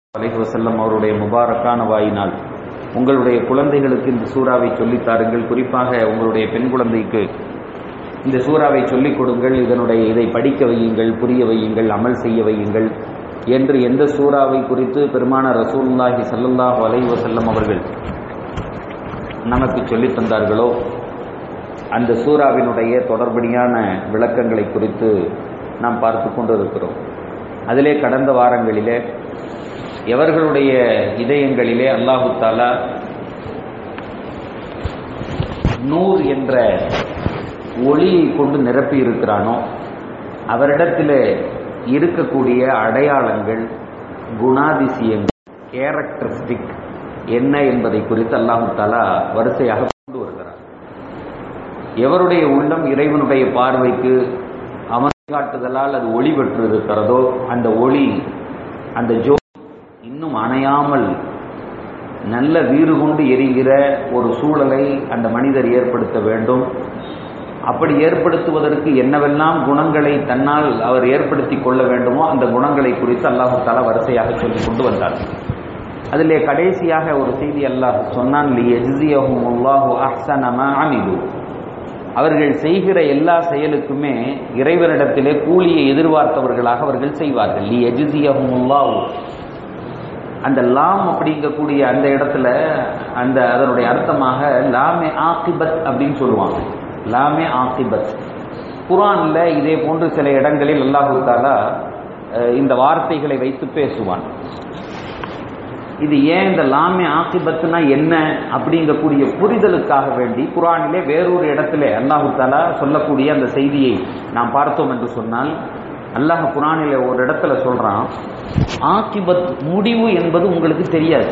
அலைஹி வஸல்லம் அவருடைய முபாரக்கான வாயினால் உங்களுடைய குழந்தைகளுக்கு இந்த சூறாவை சொல்லித் தாருங்கள் குறிப்பாக உங்களுடைய பெண் குழந்தைக்கு இந்த சூறாவை சொல்லிக் கொடுங்கள் இதனுடைய இதை படிக்க வையுங்கள் புரிய வையுங்கள் அமல் செய்ய வையுங்கள் என்று எந்த சூறாவை குறித்து பெருமான ரசூலுல்லாஹி ஸல்லல்லாஹு அலைஹி வஸல்லம் அவர்கள் நமக்கு சொல்லித் தந்தார்களோ அந்த சூறாவினுடைய தொடர்படியான விளக்கங்களை குறித்து நாம் பார்த்து கொண்டு இருக்கிறோம் அதிலே கடந்த வாரங்களிலே எவர்களுடைய இதயங்களிலே அல்லாஹு தாலா நூர் என்ற ஒளியை கொண்டு நிரப்பி இருக்கிறானோ அவரிடத்திலே இருக்கக்கூடிய அடையாளங்கள் குணாதிசயங்கள் கேரக்டரிஸ்டிக் என்ன என்பதை குறித்து அல்லாஹு தாலா வரிசையாக கொண்டு வருகிறார் எவருடைய உள்ளம் இறைவனுடைய பார்வைக்கு அவன் காட்டுதலால் அது ஒளி பெற்று இருக்கிறதோ அந்த ஒளி அந்த ஜோ இன்னும் அணையாமல் நல்ல வீறு கொண்டு எரிகிற ஒரு சூழலை அந்த மனிதர் ஏற்படுத்த வேண்டும் அப்படி ஏற்படுத்துவதற்கு என்னவெல்லாம் குணங்களை தன்னால் அவர் ஏற்படுத்தி கொள்ள வேண்டுமோ அந்த குணங்களை குறித்து அல்லாஹு தாலா வரிசையாக சொல்லிக் கொண்டு வந்தார் அதிலே கடைசியாக ஒரு செய்தி அல்லாஹ் சொன்னான் லி எஜ்சியஹும் அல்லாஹு அஹ்சனமா அமிது அவர்கள் செய்கிற எல்லா செயலுக்குமே இறைவனிடத்திலே கூலியை எதிர்பார்த்தவர்களாக அவர்கள் செய்வார்கள் லி எஜ்சியஹும் அல்லாஹு அந்த லாம் அப்படிங்கக்கூடிய அந்த இடத்துல அந்த அதனுடைய அர்த்தமாக லாமே ஆக்கிபத் அப்படின்னு சொல்லுவாங்க லாமே ஆக்கிபத் குரான்ல இதே போன்று சில இடங்களில் அல்லாஹு தாலா இந்த வார்த்தைகளை வைத்து பேசுவான் இது ஏன் இந்த லாமே ஆக்கிபத்துனா என்ன அப்படிங்கக்கூடிய புரிதலுக்காக வேண்டி குரானிலே வேறொரு இடத்துல அல்லாஹு தாலா சொல்லக்கூடிய அந்த செய்தியை நாம் பார்த்தோம் என்று சொன்னால் அல்லாஹ் குரானில ஒரு இடத்துல சொல்றான் ஆக்கிபத் முடிவு என்பது உங்களுக்கு தெரியாது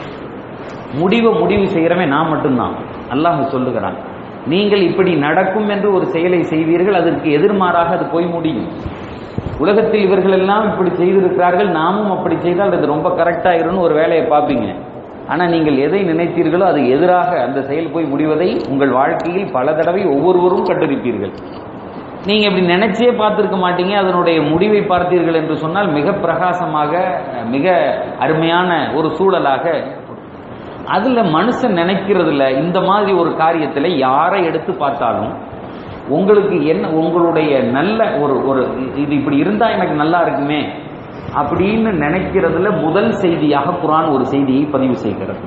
முடிவை முடிவு செய்கிறவன் நான் மட்டும்தான் அல்லாஹ் சொல்லுகிறான் நீங்கள் இப்படி நடக்கும் என்று ஒரு செயலை செய்வீர்கள் அதற்கு எதிர்மாறாக அது போய் முடியும் உலகத்தில் இவர்கள் எல்லாம் இப்படி செய்திருக்கிறார்கள் நாமும் அப்படி செய்தால் அது ரொம்ப கரெக்டாயிரும்னு ஒரு வேலையை பார்ப்பீங்க ஆனால் நீங்கள் எதை நினைத்தீர்களோ அது எதிராக அந்த செயல் போய் முடிவதை உங்கள் வாழ்க்கையில் பல தடவை ஒவ்வொருவரும் கண்டிருப்பீர்கள் நீங்க இப்படி நினைச்சே பார்த்திருக்க மாட்டீங்க அதனுடைய முடிவை பார்த்தீர்கள் என்று சொன்னால் மிக பிரகாசமாக மிக அருமையான ஒரு சூழலாக அதுல மனுஷன் நினைக்கிறதுல இந்த மாதிரி ஒரு காரியத்தில் யாரை எடுத்து பார்த்தாலும் உங்களுக்கு என்ன உங்களுடைய நல்ல ஒரு ஒரு இது இப்படி இருந்தா எனக்கு நல்லா இருக்குமே அப்படின்னு நினைக்கிறதுல முதல் செய்தியாக குரான் ஒரு செய்தியை பதிவு செய்கிறது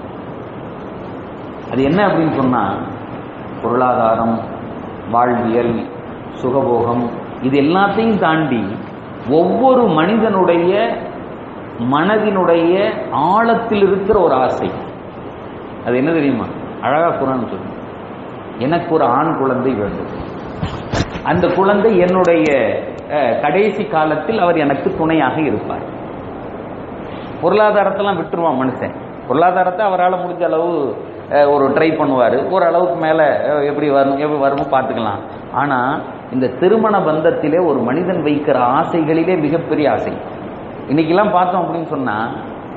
அது என்ன அப்படின்னு சொன்னா பொருளாதாரம் வாழ்வியல் சுகபோகம் இது எல்லாத்தையும் தாண்டி ஒவ்வொரு மனிதனுடைய மனதினுடைய ஆழத்தில் இருக்கிற ஒரு ஆசை அது என்ன தெரியுமா அழகா குரான் சொல்லு எனக்கு ஒரு ஆண் குழந்தை வேண்டும் அந்த குழந்தை என்னுடைய கடைசி காலத்தில் அவர் எனக்கு துணையாக இருப்பார் பொருளாதாரத்தெல்லாம் விட்டுருவான் மனுஷன் பொருளாதாரத்தை அவரால் முடிஞ்ச அளவு ஒரு ட்ரை பண்ணுவார் ஒரு அளவுக்கு மேலே எப்படி வரும் எப்படி வருமோ பார்த்துக்கலாம் ஆனால் இந்த திருமண பந்தத்திலே ஒரு மனிதன் வைக்கிற ஆசைகளிலே மிகப்பெரிய ஆசை இன்னைக்கெல்லாம் பார்த்தோம் அப்படின்னு சொன்னால்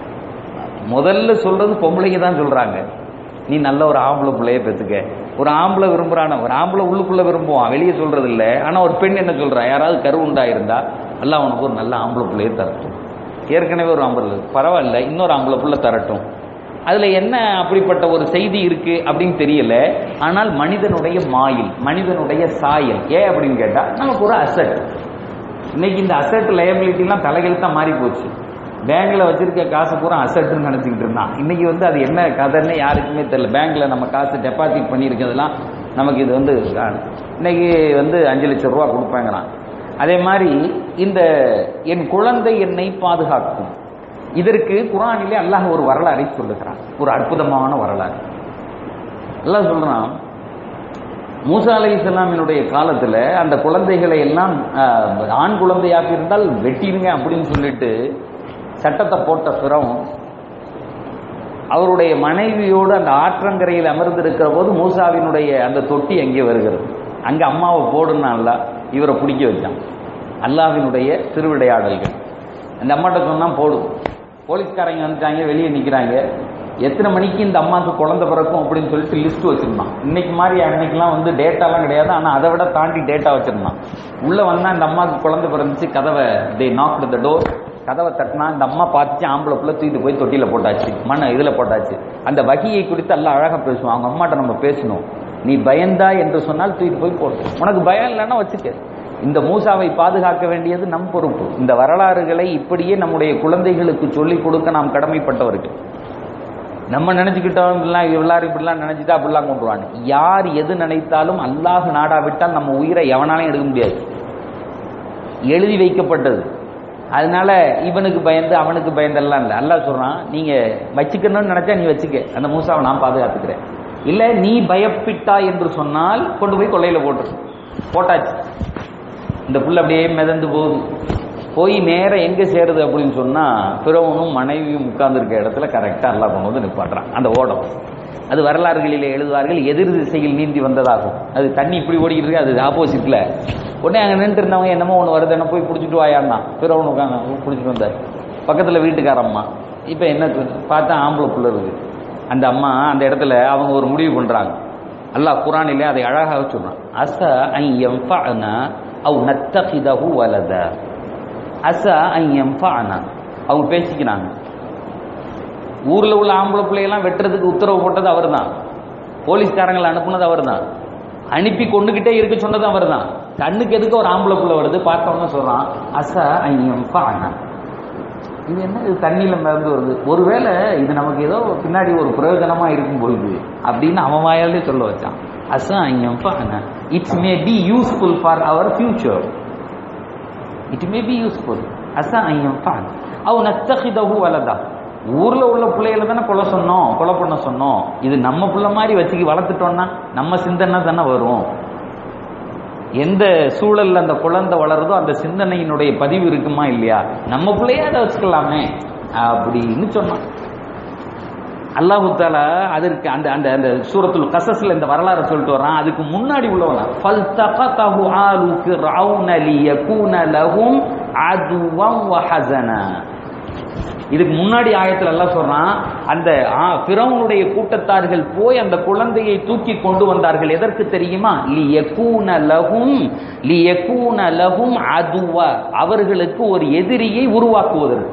முதல்ல சொல்றது பொம்பளைங்க தான் சொல்றாங்க நீ நல்ல ஒரு ஆம்பளை பிள்ளைய பெற்றுக்க ஒரு ஆம்பளை விரும்புறான ஒரு ஆம்பளை உள்ளுக்குள்ள விரும்புவான் வெளியே சொல்றது இல்லை ஆனால் ஒரு பெண் என்ன சொல்றா யாராவது கரு உண்டாயிருந்தா எல்லாம் உனக்கு ஒரு நல்ல ஆம்பளை பிள்ளைய தரட்டும் ஏற்கனவே ஒரு ஆம்பளை பரவாயில்ல இன்னொரு ஆம்பளை பிள்ளை தரட்டும் அதுல என்ன அப்படிப்பட்ட ஒரு செய்தி இருக்கு அப்படின்னு தெரியல ஆனால் மனிதனுடைய மாயில் மனிதனுடைய சாயல் ஏன் அப்படின்னு கேட்டா நமக்கு ஒரு அசட் இன்னைக்கு இந்த அசட் லயபிலிட்டிலாம் தலைகெழுத்தா மாறி போச்சு பேங்க்ல வச்சிருக்க காசு பூரா அசட்னு நினைச்சுக்கிட்டு இருந்தான் இன்னைக்கு வந்து அது என்ன கதைன்னு யாருக்குமே தெரியல பேங்க்ல நம்ம காசு டெபாசிட் பண்ணியிருக்கிறதுலாம் நமக்கு இது வந்து இன்னைக்கு வந்து அஞ்சு லட்சம் ரூபா கொடுப்பாங்களாம் அதே மாதிரி இந்த என் குழந்தை என்னை பாதுகாக்கும் இதற்கு குரானிலே அல்லாஹ் ஒரு வரலாறை சொல்லுகிறான் ஒரு அற்புதமான வரலாறு அல்லாஹ் சொல்றான் மூசா அலை இஸ்லாமினுடைய காலத்துல அந்த குழந்தைகளை எல்லாம் ஆண் குழந்தையாக இருந்தால் வெட்டிடுங்க அப்படின்னு சொல்லிட்டு சட்டத்தை போட்ட பிறவும் அவருடைய மனைவியோடு அந்த ஆற்றங்கரையில் அமர்ந்திருக்கிற போது மூசாவினுடைய அந்த தொட்டி அங்கே வருகிறது அங்க அம்மாவை போடுனால இவரை பிடிக்க வச்சான் அல்லாவினுடைய திருவிளையாடல்கள் அந்த அம்மாட்ட சொன்னா போடும் போலீஸ்காரங்க வந்துட்டாங்க வெளியே நிற்கிறாங்க எத்தனை மணிக்கு இந்த அம்மாவுக்கு குழந்தை பிறக்கும் அப்படின்னு சொல்லிட்டு லிஸ்ட் வச்சிருந்தான் இன்னைக்கு மாதிரி அன்னைக்கெல்லாம் வந்து டேட்டாலாம் கிடையாது ஆனால் அதை விட தாண்டி டேட்டா வச்சிருந்தான் உள்ள வந்தா இந்த அம்மாவுக்கு குழந்தை பிறந்துச்சு கதவை தே நாக் த டோர் கதவை தட்டினா இந்த அம்மா பார்த்துச்சு ஆம்பளை புள்ள தூக்கிட்டு போய் தொட்டியில போட்டாச்சு மண்ணை இதுல போட்டாச்சு அந்த வகியை குறித்து எல்லாம் அழகா பேசுவோம் அவங்க அம்மாட்ட நம்ம பேசணும் நீ பயந்தா என்று சொன்னால் தூக்கிட்டு போய் போட்டு உனக்கு பயம் இல்லைன்னா வச்சுக்க இந்த மூசாவை பாதுகாக்க வேண்டியது நம் பொறுப்பு இந்த வரலாறுகளை இப்படியே நம்முடைய குழந்தைகளுக்கு சொல்லிக் கொடுக்க நாம் கடமைப்பட்டவர்கள் நம்ம நினைச்சுக்கிட்டோம் இப்படிலாம் எல்லாரும் இப்படிலாம் நினைச்சிட்டா அப்படிலாம் கொண்டுருவாங்க யார் எது நினைத்தாலும் அல்லாஹ் நாடாவிட்டால் நம்ம உயிரை எவனாலையும் எடுக்க முடியாது எழுதி வைக்கப்பட்டது அதனால இவனுக்கு பயந்து அவனுக்கு பயந்தெல்லாம் இல்லை அல்லாஹ் சொல்றான் நீங்க வச்சுக்கணும்னு நினைச்சா நீ வச்சுக்க அந்த மூசாவை நான் பாதுகாத்துக்கிறேன் இல்ல நீ பயப்பிட்டா என்று சொன்னால் கொண்டு போய் கொள்ளையில போட்டு போட்டாச்சு இந்த புள்ள அப்படியே மிதந்து போகுது போய் நேர எங்க சேருது அப்படின்னு சொன்னா பிறவனும் மனைவியும் உட்கார்ந்துருக்க இடத்துல கரெக்டா எல்லாம் கொண்டு வந்து நிப்பாட்டுறான் அந்த ஓடம் அது வரலாறுகளிலே எழுதுவார்கள் எதிர் திசையில் நீந்தி வந்ததாகும் அது தண்ணி இப்படி ஓடிக்கிட்டு இருக்கு அது ஆப்போசிட்ல உடனே அங்க நின்று இருந்தவங்க என்னமோ ஒன்று வருது என்ன போய் பிடிச்சிட்டு வாயான்னா பிறவனு உட்காந்து பிடிச்சிட்டு வந்தார் பக்கத்துல வீட்டுக்காரம்மா இப்ப என்ன பார்த்தா ஆம்பளை புள்ள இருக்கு அந்த அம்மா அந்த இடத்துல அவங்க ஒரு முடிவு பண்றாங்க அல்லாஹ் குரானிலே அதை அழகாக சொல்றான் அச ஐ எம்ஃபஅனா அவ் நத்தகிதஹு வலத அச ஐ எம்ஃபஅனா அவங்க பேசிக்கிறாங்க ஊர்ல உள்ள ஆம்பளை பிள்ளையெல்லாம் வெட்டுறதுக்கு உத்தரவு போட்டது அவர்தான் போலீஸ்காரங்களை அனுப்புனது அவர்தான் அனுப்பி கொண்டுகிட்டே இருக்க சொன்னது அவர்தான் கண்ணுக்கு எதுக்கு ஒரு ஆம்பளை பிள்ளை வருது பார்த்தவங்க சொல்றான் அச ஐ எம்ஃபஅனா இது என்ன இது தண்ணியில மிதந்து வருது ஒருவேளை இது நமக்கு ஏதோ பின்னாடி ஒரு பிரயோஜனமா இருக்கும் பொழுது அப்படின்னு அவன் வாயாலே சொல்ல வச்சான் Asan it's may be useful for our future it may be useful Asan அவ நத்தகிதஹு வலதா ஊர்ல உள்ள பிள்ளைகளை தானே கொலை சொன்னோம் கொலை பண்ண சொன்னோம் இது நம்ம பிள்ளை மாதிரி வச்சுக்கி வளர்த்துட்டோம்னா நம்ம சிந்தனை தானே வரும் எந்த சூழல்ல அந்த குழந்தை வளருதோ அந்த சிந்தனையினுடைய பதிவு இருக்குமா இல்லையா நம்ம பிள்ளைய அதை வச்சுக்கலாமே அப்படின்னு சொன்னான் அல்லாஹு தாலா அதற்கு அந்த அந்த அந்த சூரத்துல் கசஸ்ல இந்த வரலாறு சொல்லிட்டு வரான் அதுக்கு முன்னாடி உள்ளவனா ஃபல் தகதஹு ஆலு ஃபிர்அவுன லியகூன லஹும் அதுவம் வ ஹஸனா இதுக்கு முன்னாடி ஆயத்துல எல்லாம் சொல்றான் அந்த பிறவனுடைய கூட்டத்தார்கள் போய் அந்த குழந்தையை தூக்கி கொண்டு வந்தார்கள் எதற்கு தெரியுமா லி யகூன லஹும் லி யகூன லஹும் அதுவ அவர்களுக்கு ஒரு எதிரியை உருவாக்குவதற்கு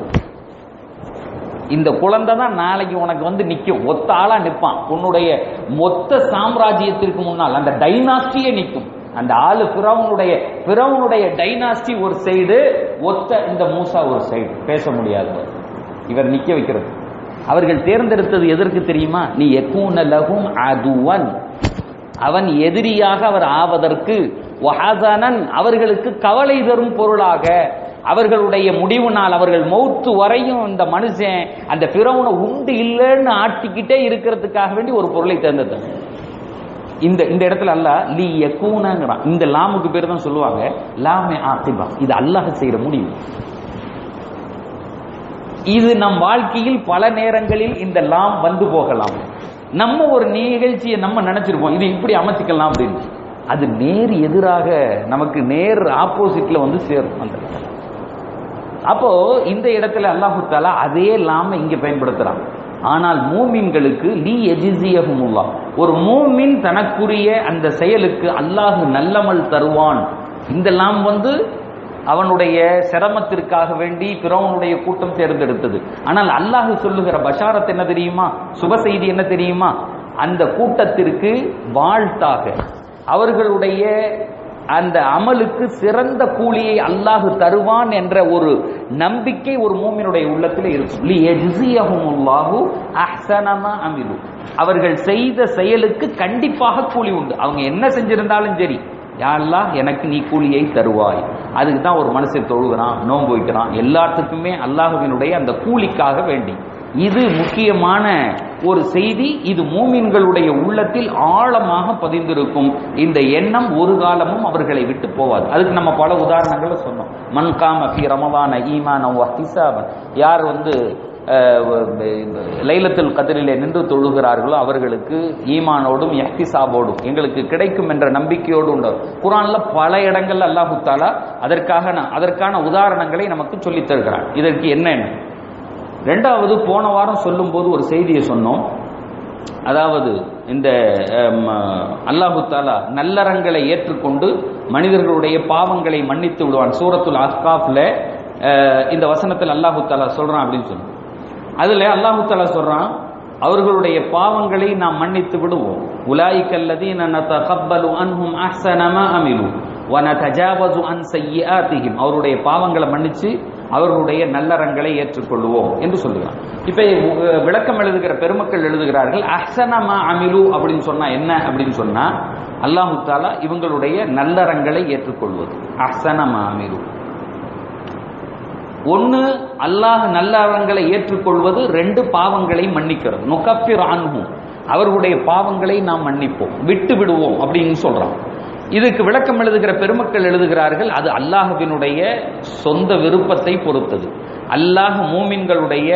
இந்த குழந்தை தான் நாளைக்கு உனக்கு வந்து நிற்கும் ஒத்த ஆளா நிற்பான் உன்னுடைய மொத்த சாம்ராஜ்யத்திற்கு முன்னால் அந்த டைனாஸ்டியே நிற்கும் அந்த ஆளு பிறவனுடைய பிறவனுடைய டைனாஸ்டி ஒரு சைடு ஒத்த இந்த மூசா ஒரு சைடு பேச முடியாதவர் இவர் நிக்க வைக்கிறது அவர்கள் தேர்ந்தெடுத்தது எதற்கு தெரியுமா நீ எக்கூன லகும் அதுவன் அவன் எதிரியாக அவர் ஆவதற்கு வஹாசனன் அவர்களுக்கு கவலை தரும் பொருளாக அவர்களுடைய முடிவு நாள் அவர்கள் மௌத்து வரையும் இந்த மனுஷன் அந்த பிறவனை உண்டு இல்லைன்னு ஆட்டிக்கிட்டே இருக்கிறதுக்காக வேண்டி ஒரு பொருளை தேர்ந்தெடுத்தாங்க இந்த இந்த இடத்துல அல்ல லீ யக்கூனங்கிறான் இந்த லாமுக்கு பேர் தான் சொல்லுவாங்க லாமே ஆத்திபா இது அல்லாஹ் செய்யற முடிவு இது நம் வாழ்க்கையில் பல நேரங்களில் இந்த லாம் வந்து போகலாம் நம்ம ஒரு நிகழ்ச்சியை நம்ம நினைச்சிருப்போம் இது இப்படி அமைச்சிக்கலாம் அப்படின்னு அது நேர் எதிராக நமக்கு நேர் ஆப்போசிட்ல வந்து சேரும் அந்த அப்போ இந்த இடத்துல அல்லாஹு தாலா அதே லாம இங்க பயன்படுத்துறான் ஆனால் மூமின்களுக்கு லீ எஜிசியகுமுல்லா ஒரு மூமின் தனக்குரிய அந்த செயலுக்கு அல்லாஹ் நல்லமல் தருவான் இந்த லாம் வந்து அவனுடைய சிரமத்திற்காக வேண்டி பிறவனுடைய கூட்டம் தேர்ந்தெடுத்தது ஆனால் அல்லாஹ் சொல்லுகிற பஷாரத் என்ன தெரியுமா சுப செய்தி என்ன தெரியுமா அந்த கூட்டத்திற்கு வாழ்த்தாக அவர்களுடைய அந்த அமலுக்கு சிறந்த கூலியை அல்லாஹு தருவான் என்ற ஒரு நம்பிக்கை ஒரு மூமினுடைய உள்ளத்தில் இருக்கும் அமிலு அவர்கள் செய்த செயலுக்கு கண்டிப்பாக கூலி உண்டு அவங்க என்ன செஞ்சிருந்தாலும் சரி யாரெல்லாம் எனக்கு நீ கூலியை தருவாய் அதுக்கு தான் ஒரு மனுஷன் தொழுகிறான் நோன்பு வைக்கிறான் எல்லாத்துக்குமே அல்லாஹுவினுடைய அந்த கூலிக்காக வேண்டி இது முக்கியமான ஒரு செய்தி இது மூமின்களுடைய உள்ளத்தில் ஆழமாக பதிந்திருக்கும் இந்த எண்ணம் ஒரு காலமும் அவர்களை விட்டு போவாது அதுக்கு நம்ம பல உதாரணங்களை சொன்னோம் மன்காம ஃபி ரமவான ஈமான ஹிசாபன் யார் வந்து லைலத்தில் கதிரிலே நின்று தொழுகிறார்களோ அவர்களுக்கு ஈமானோடும் எஹ்திசாபோடும் எங்களுக்கு கிடைக்கும் என்ற நம்பிக்கையோடு உண்டு குரான்ல பல இடங்கள்ல அல்லாஹு தாலா அதற்காக அதற்கான உதாரணங்களை நமக்கு சொல்லித் தருகிறான் இதற்கு என்ன ரெண்டாவது போன வாரம் சொல்லும் போது ஒரு செய்தியை சொன்னோம் அதாவது இந்த அல்லாஹு தாலா நல்லறங்களை ஏற்றுக்கொண்டு மனிதர்களுடைய பாவங்களை மன்னித்து விடுவான் சூரத்துல் அஸ்காஃப்ல அஹ், இந்த வசனத்தில் அல்லாஹு தாலா சொல்றான் அப்படின்னு சொல்லி அதுல அல்லாஹு தாலா சொல்றான் அவர்களுடைய பாவங்களை நாம் மன்னித்து விடுவோம் உலாய்கல்லதீன நதகப்பலு அன்ஹும் அஹ்ஸன மா அமிலு வனதஜாவசு அன் சய்யிஆத்திஹிம் அவருடைய பாவங்களை மன்னிச்சு அவர்களுடைய நல்லறங்களை ஏற்றுக்கொள்வோம் என்று சொல்லுகிறான் இப்ப அஹ், விளக்கம் எழுதுகிற பெருமக்கள் எழுதுகிறார்கள் அஹ்சனமா அமிலு அப்படின்னு சொன்னா என்ன அப்படின்னு சொன்னா அல்லாஹு தாலா இவங்களுடைய நல்லறங்களை ஏற்றுக்கொள்வது அஹ்சனமா அமிலு ஒன்னு அல்லாஹ் நல்லறங்களை ஏற்றுக்கொள்வது ரெண்டு பாவங்களை மன்னிக்கிறது நுகப்பிர் அன்ஹும் அவர்களுடைய பாவங்களை நாம் மன்னிப்போம் விட்டு விடுவோம் அப்படின்னு சொல்றான் இதுக்கு விளக்கம் எழுதுகிற பெருமக்கள் எழுதுகிறார்கள் அது அல்லாஹ்வினுடைய சொந்த விருப்பத்தை பொறுத்தது அல்லாஹ் மூமின்களுடைய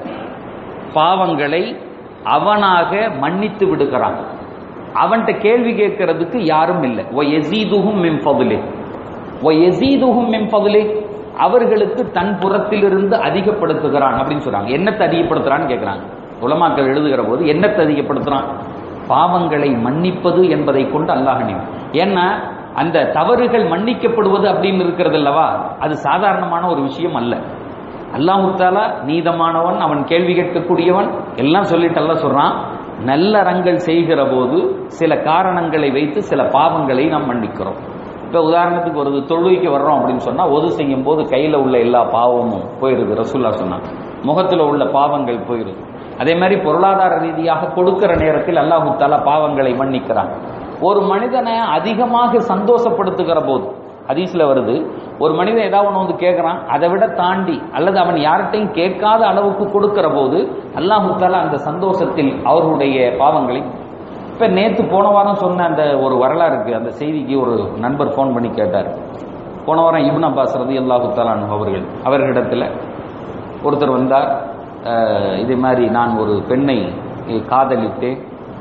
பாவங்களை அவனாக மன்னித்து விடுகிறான் அவன்கிட்ட கேள்வி கேட்கறதுக்கு யாரும் இல்லை ஒ எசீதுகும் மிம் ஃபதுலே ஒ எசீதுகும் மிம் ஃபதுலே அவர்களுக்கு தன் புறத்திலிருந்து அதிகப்படுத்துகிறான் அப்படின்னு சொல்றாங்க என்னத்தை அதிகப்படுத்துறான்னு கேட்கிறாங்க உலமாக்கள் எழுதுகிற போது என்னத்தை அதிகப்படுத்துறான் பாவங்களை மன்னிப்பது என்பதை கொண்டு அல்லாஹ் நினைவு ஏன்னா அந்த தவறுகள் மன்னிக்கப்படுவது அப்படின்னு இருக்கிறது அல்லவா அது சாதாரணமான ஒரு விஷயம் அல்ல அல்லாஹு தாலா நீதமானவன் அவன் கேள்வி கேட்கக்கூடியவன் எல்லாம் சொல்லிட்டு அல்லாஹ் சொல்றான் நல்லறங்கள் செய்கிற போது சில காரணங்களை வைத்து சில பாவங்களை நாம் மன்னிக்கிறோம் இப்போ உதாரணத்துக்கு ஒரு தொழுகைக்கு வர்றோம் அப்படின்னு சொன்னா ஒது செய்யும் போது கையில உள்ள எல்லா பாவமும் போயிருது ரசூல்லா சொன்னாங்க முகத்துல உள்ள பாவங்கள் போயிருது அதே மாதிரி பொருளாதார ரீதியாக கொடுக்கிற நேரத்தில் அல்லாஹு தாலா பாவங்களை மன்னிக்கிறான் ஒரு மனிதனை அதிகமாக சந்தோஷப்படுத்துகிற போது ஹதீஸ்ல வருது ஒரு மனிதன் ஏதாவது ஒன்று வந்து கேட்கறான் அதை விட தாண்டி அல்லது அவன் யார்கிட்டையும் கேட்காத அளவுக்கு கொடுக்கிற போது அல்லாஹு தாலா அந்த சந்தோஷத்தில் அவர்களுடைய பாவங்களை இப்ப நேத்து போன வாரம் சொன்ன அந்த ஒரு வரலாறு இருக்கு அந்த செய்திக்கு ஒரு நண்பர் ஃபோன் பண்ணி கேட்டார் போன வாரம் இப்னு அப்பாஸ் ரதி அல்லாஹு தாலான் அவர்கள் அவர்களிடத்துல ஒருத்தர் வந்தார் அஹ், இதே மாதிரி நான் ஒரு பெண்ணை காதலித்து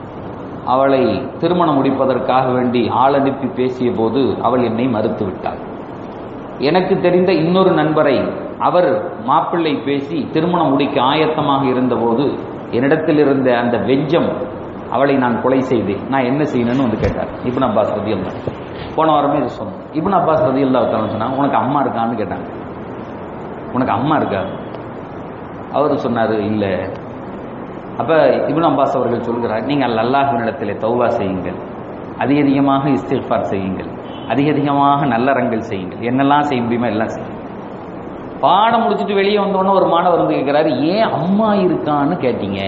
அவளை திருமணம் முடிப்பதற்காக வேண்டி ஆள் அனுப்பி பேசிய போது அவள் என்னை மறுத்து விட்டாள் எனக்கு தெரிந்த இன்னொரு நண்பரை அவர் மாப்பிள்ளை பேசி திருமணம் முடிக்க ஆயத்தமாக இருந்தபோது என்னிடத்தில் இருந்த அந்த வெஞ்சம் அவளை நான் கொலை செய்தேன் நான் என்ன செய்யணும்னு வந்து கேட்டார் இப்னு அப்பாஸ் ரதி அல்லா போன வாரமே இது சொன்னோம் இப்னு அப்பாஸ் ரதி அல்லா சொன்னா உனக்கு அம்மா இருக்கான்னு கேட்டாங்க உனக்கு அம்மா இருக்கா அவர் சொன்னார் இல்லை அப்ப இப்னு அப்பாஸ் அவர்கள் சொல்கிறார் நீங்கள் அல்லாஹ்வினிடத்திலே தௌபா செய்யுங்கள் அதிக அதிகமாக இஸ்திஃபார் செய்யுங்கள் அதிக அதிகமாக நல்லறங்கள் செய்யுங்கள் என்னெல்லாம் செய்ய முடியுமோ எல்லாம் செய்யுங்க பாடம் முடிச்சுட்டு வெளியே வந்தோடனே ஒரு மாணவர் வந்து கேட்கிறாரு ஏன் அம்மா இருக்கான்னு கேட்டீங்க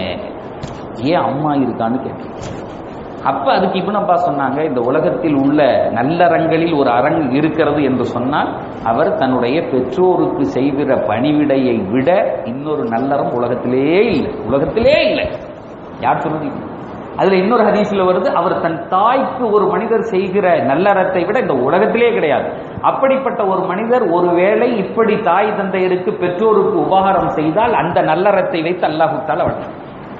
ஏன் அம்மா இருக்கான்னு கேட்டீங்க அப்ப அதுக்கு இப்னு அப்பாஸ் சொன்னாங்க இந்த உலகத்தில் உள்ள நல்லறங்களில் ஒரு அரங்கு இருக்கிறது என்று சொன்னால் அவர் தன்னுடைய பெற்றோருக்கு செய்கிற பணிவிடையை விட இன்னொரு நல்லறம் உலகத்திலே இல்லை உலகத்திலே இல்லை யார் சொன்னது அதுல இன்னொரு ஹதீஸ்ல வருது அவர் தன் தாய்க்கு ஒரு மனிதர் செய்கிற நல்லறத்தை விட இந்த உலகத்திலே கிடையாது அப்படிப்பட்ட ஒரு மனிதர் ஒருவேளை இப்படி தாய் தந்தையருக்கு பெற்றோருக்கு உபகாரம் செய்தால் அந்த நல்லறத்தை வைத்து அல்லாஹு தாலா வழங்கும்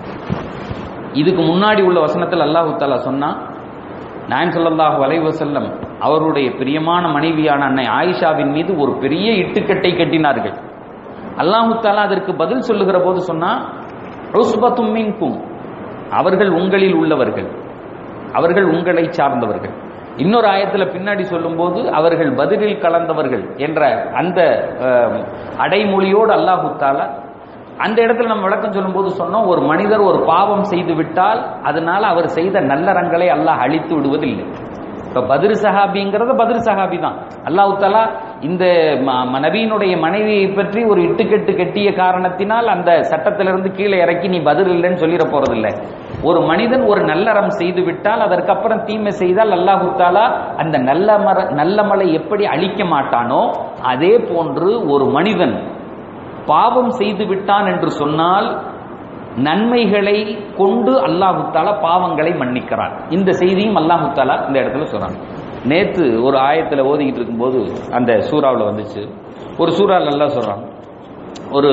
இதுக்கு முன்னாடி உள்ள வசனத்தில் அல்லாஹு தாலா சொன்னா நாயன் ஸல்லல்லாஹு அலைஹி வஸல்லம் அவருடைய பிரியமான மனைவியான அன்னை ஆயிஷாவின் மீது ஒரு பெரிய இட்டுக்கட்டை கட்டினார்கள் அல்லாஹு தாலா அதற்கு பதில் சொல்லுகிற போது சொன்னா ருஸ்பத்தும் மின்கும் அவர்கள் உங்களில் உள்ளவர்கள் அவர்கள் உங்களை சார்ந்தவர்கள் இன்னொரு ஆயத்துல பின்னாடி சொல்லும்போது அவர்கள் பதிலில் கலந்தவர்கள் என்ற அந்த அஹ், அடைமொழியோடு அல்லாஹு தாலா அந்த இடத்துல நம்ம விளக்கம் சொல்லும்போது சொன்னோம் ஒரு மனிதர் ஒரு பாவம் செய்து விட்டால் அதனால அவர் செய்த நல்லறங்களை அல்லாஹ் அழித்து விடுவதில்லை இப்ப பதிர் சஹாபிங்கிறது பதிர் சஹாபி தான் அல்லாஹு தாலா இந்த ம- ம- நபியினுடைய மனைவியை பற்றி ஒரு இட்டுக்கட்டு கட்டிய காரணத்தினால் அந்த சட்டத்திலிருந்து கீழே இறக்கி நீ பதில் இல்லைன்னு சொல்லிட போறதில்லை ஒரு மனிதன் ஒரு நல்லறம் செய்து விட்டால் அதற்கப்புறம் தீமை செய்தால் அல்லாஹு தாலா அந்த நல்ல மர நல்ல மலை எப்படி அழிக்க மாட்டானோ அதே போன்று ஒரு மனிதன் பாவம் செய்து விட்டான் என்று சொன்னால் நன்மைகளை கொண்டு அல்லாஹு தாலா பாவங்களை மன்னிக்கிறான் இந்த செய்தியும் அல்லாஹு தாலா இந்த இடத்துல சொல்றான் நேத்து ஒரு ஆயத்துல ஓதிக்கிட்டு இருக்கும்போது அந்த சூறாவில் வந்துச்சு ஒரு சூறாவில் அல்லாஹ் சொல்றான் ஒரு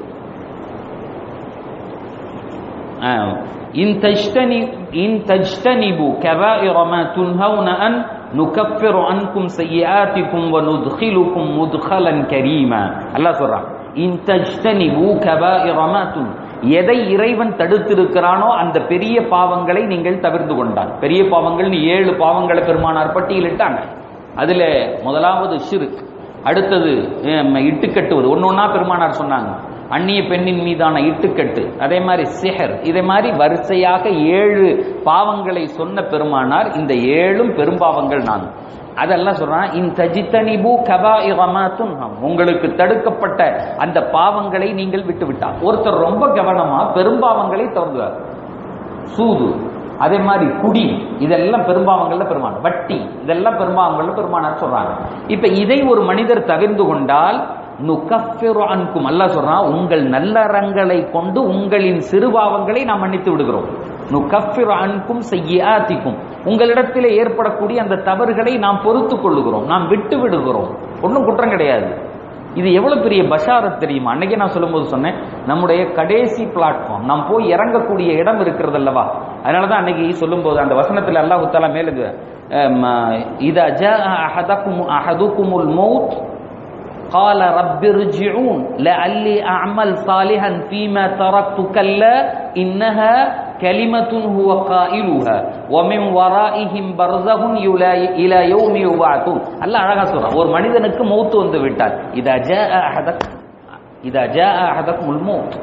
ஆஹ், இன் தஜ்தனி இன் தஜ்தனிபு கபாயிர மா துன்ஹவுன அன் நுகஃபிரு அன்கும் சய்யிஆத்திக்கும் வ நுத்கிலுக்கும் முத்கலன் கரீமா அல்லாஹ் சொல்றான் இன் தஜ்தனிபு கபாயிர மா துன் எதை இறைவன் தடுத்திருக்கிறானோ அந்த பெரிய பாவங்களை நீங்கள் தவிர்த்து கொண்டான் பெரிய பாவங்கள் ஏழு பாவங்களை பெருமானார் பட்டியலிட்டாங்க அதுல முதலாவது ஷிர்க் அடுத்தது அஹ், இட்டு கட்டுவது ஒன்று ஒன்றா பெருமானார் சொன்னாங்க அந்நிய பெண்ணின் மீதான இட்டுக்கட்டு அதே மாதிரி சிஹர் இதே மாதிரி வரிசையாக ஏழு பாவங்களை சொன்ன பெருமானார் இந்த ஏழும் பெரும்பாவங்கள் நான் அதெல்லாம் சொல்றான் இன் தஜித்தனிபு கபாயிரமாத்துன் உங்களுக்கு தடுக்கப்பட்ட அந்த பாவங்களை நீங்கள் விட்டு விட்டார் ஒருத்தர் ரொம்ப கவனமா பெரும்பாவங்களை தவிர்த்தார் சூது அதே மாதிரி குடி இதெல்லாம் பெரும்பாவங்கள்ல பெருமான் வட்டி இதெல்லாம் பெரும்பாவங்கள்ல பெருமானார் சொல்றாங்க இப்ப இதை ஒரு மனிதர் தவிர்ந்து கொண்டால் நுகஃபிரு அன்கும் அல்லாஹ் சொல்றான் உங்கள் நல்லறங்களை கொண்டு உங்களின் சிறுபாவங்களை நாம் மன்னித்து விடுகிறோம் நுகஃபிரு அன்கும் செய்யாத்திக்கும் உங்களிடத்திலே ஏற்படக்கூடிய அந்த தவறுகளை நாம் பொறுத்துக் கொள்ளுகிறோம் நாம் விட்டு விடுகிறோம் ஒன்றும் குற்றம் கிடையாது இது எவ்வளவு பெரிய பஷாரத் தெரியுமா அன்னைக்கு நான் சொல்லும்போது சொன்னேன் நம்முடைய கடைசி பிளாட்ஃபார்ம் நாம் போய் இறங்கக்கூடிய இடம் இருக்கிறது அல்லவா அதனால தான் அன்னைக்கு சொல்லும்போது அந்த வசனத்தில் அல்லாஹ் தாலா மேலுங்க இதா ஜா அஹதக்கும் அஹதுக்குமுல் மௌத் قال رب ارجعون لعلي أعمل صالحا فيما تركت كلا إنها كلمة هو قائلها ومن ورائهم برزخ يلا- إلى يوم يبعثون அல்லாஹ் அழகா சொல்றான் ஒரு மனிதனுக்கு மௌத்து வந்து விட்டார் இதா ஜாء அஹதக் இதா ஜாء அஹதக்குமுல் மௌத்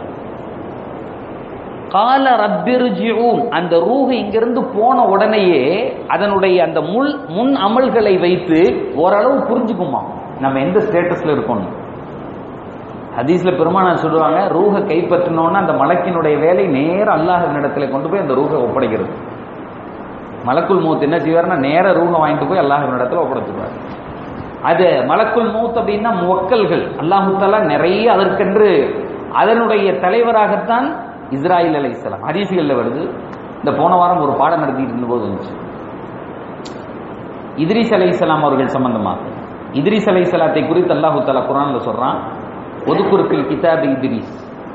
கால ரப்பிர்ஜிஊன் அந்த ரூஹ் இங்கிருந்து போன உடனேயே அதனுடைய அந்த முள் முன் அமல்களை வைத்து ஓரளவு புரிஞ்சுக்குமா நம்ம எந்த ஸ்டேட்டஸ்ல இருக்கோம் ஹதீஸ்ல பெருமானார் சொல்லுவாங்க ரூஹ கைப்பற்றினோன்னா அந்த மலக்கினுடைய வேலை நேர அல்லாஹின் இடத்துல கொண்டு போய் அந்த ரூஹை ஒப்படைக்கிறது மலக்குல் மூத் என்ன செய்வார்னா நேர ரூஹை வாங்கிட்டு போய் அல்லாஹின் இடத்துல ஒப்படைச்சிருவார் அது மலக்குல் மூத் அப்படின்னா முவக்கல்கள் அல்லாஹு தாலா நிறைய அதற்கென்று அதனுடைய தலைவராகத்தான் இஸ்ராயில் அலை இஸ்லாம் ஹதீசுகள்ல வருது இந்த போன வாரம் ஒரு பாடம் நடத்திட்டு இருந்தபோது இருந்துச்சு இத்ரிஸ் அலை இஸ்லாம் அவர்கள் சம்பந்தமாக இத்ரிஸ் அலை இஸ்லாத்தை குறித்து அல்லாஹு தாலா குரான்ல சொல்றான் ஒதுக்குறுப்பில் கிதாபு இத்ரிஸ்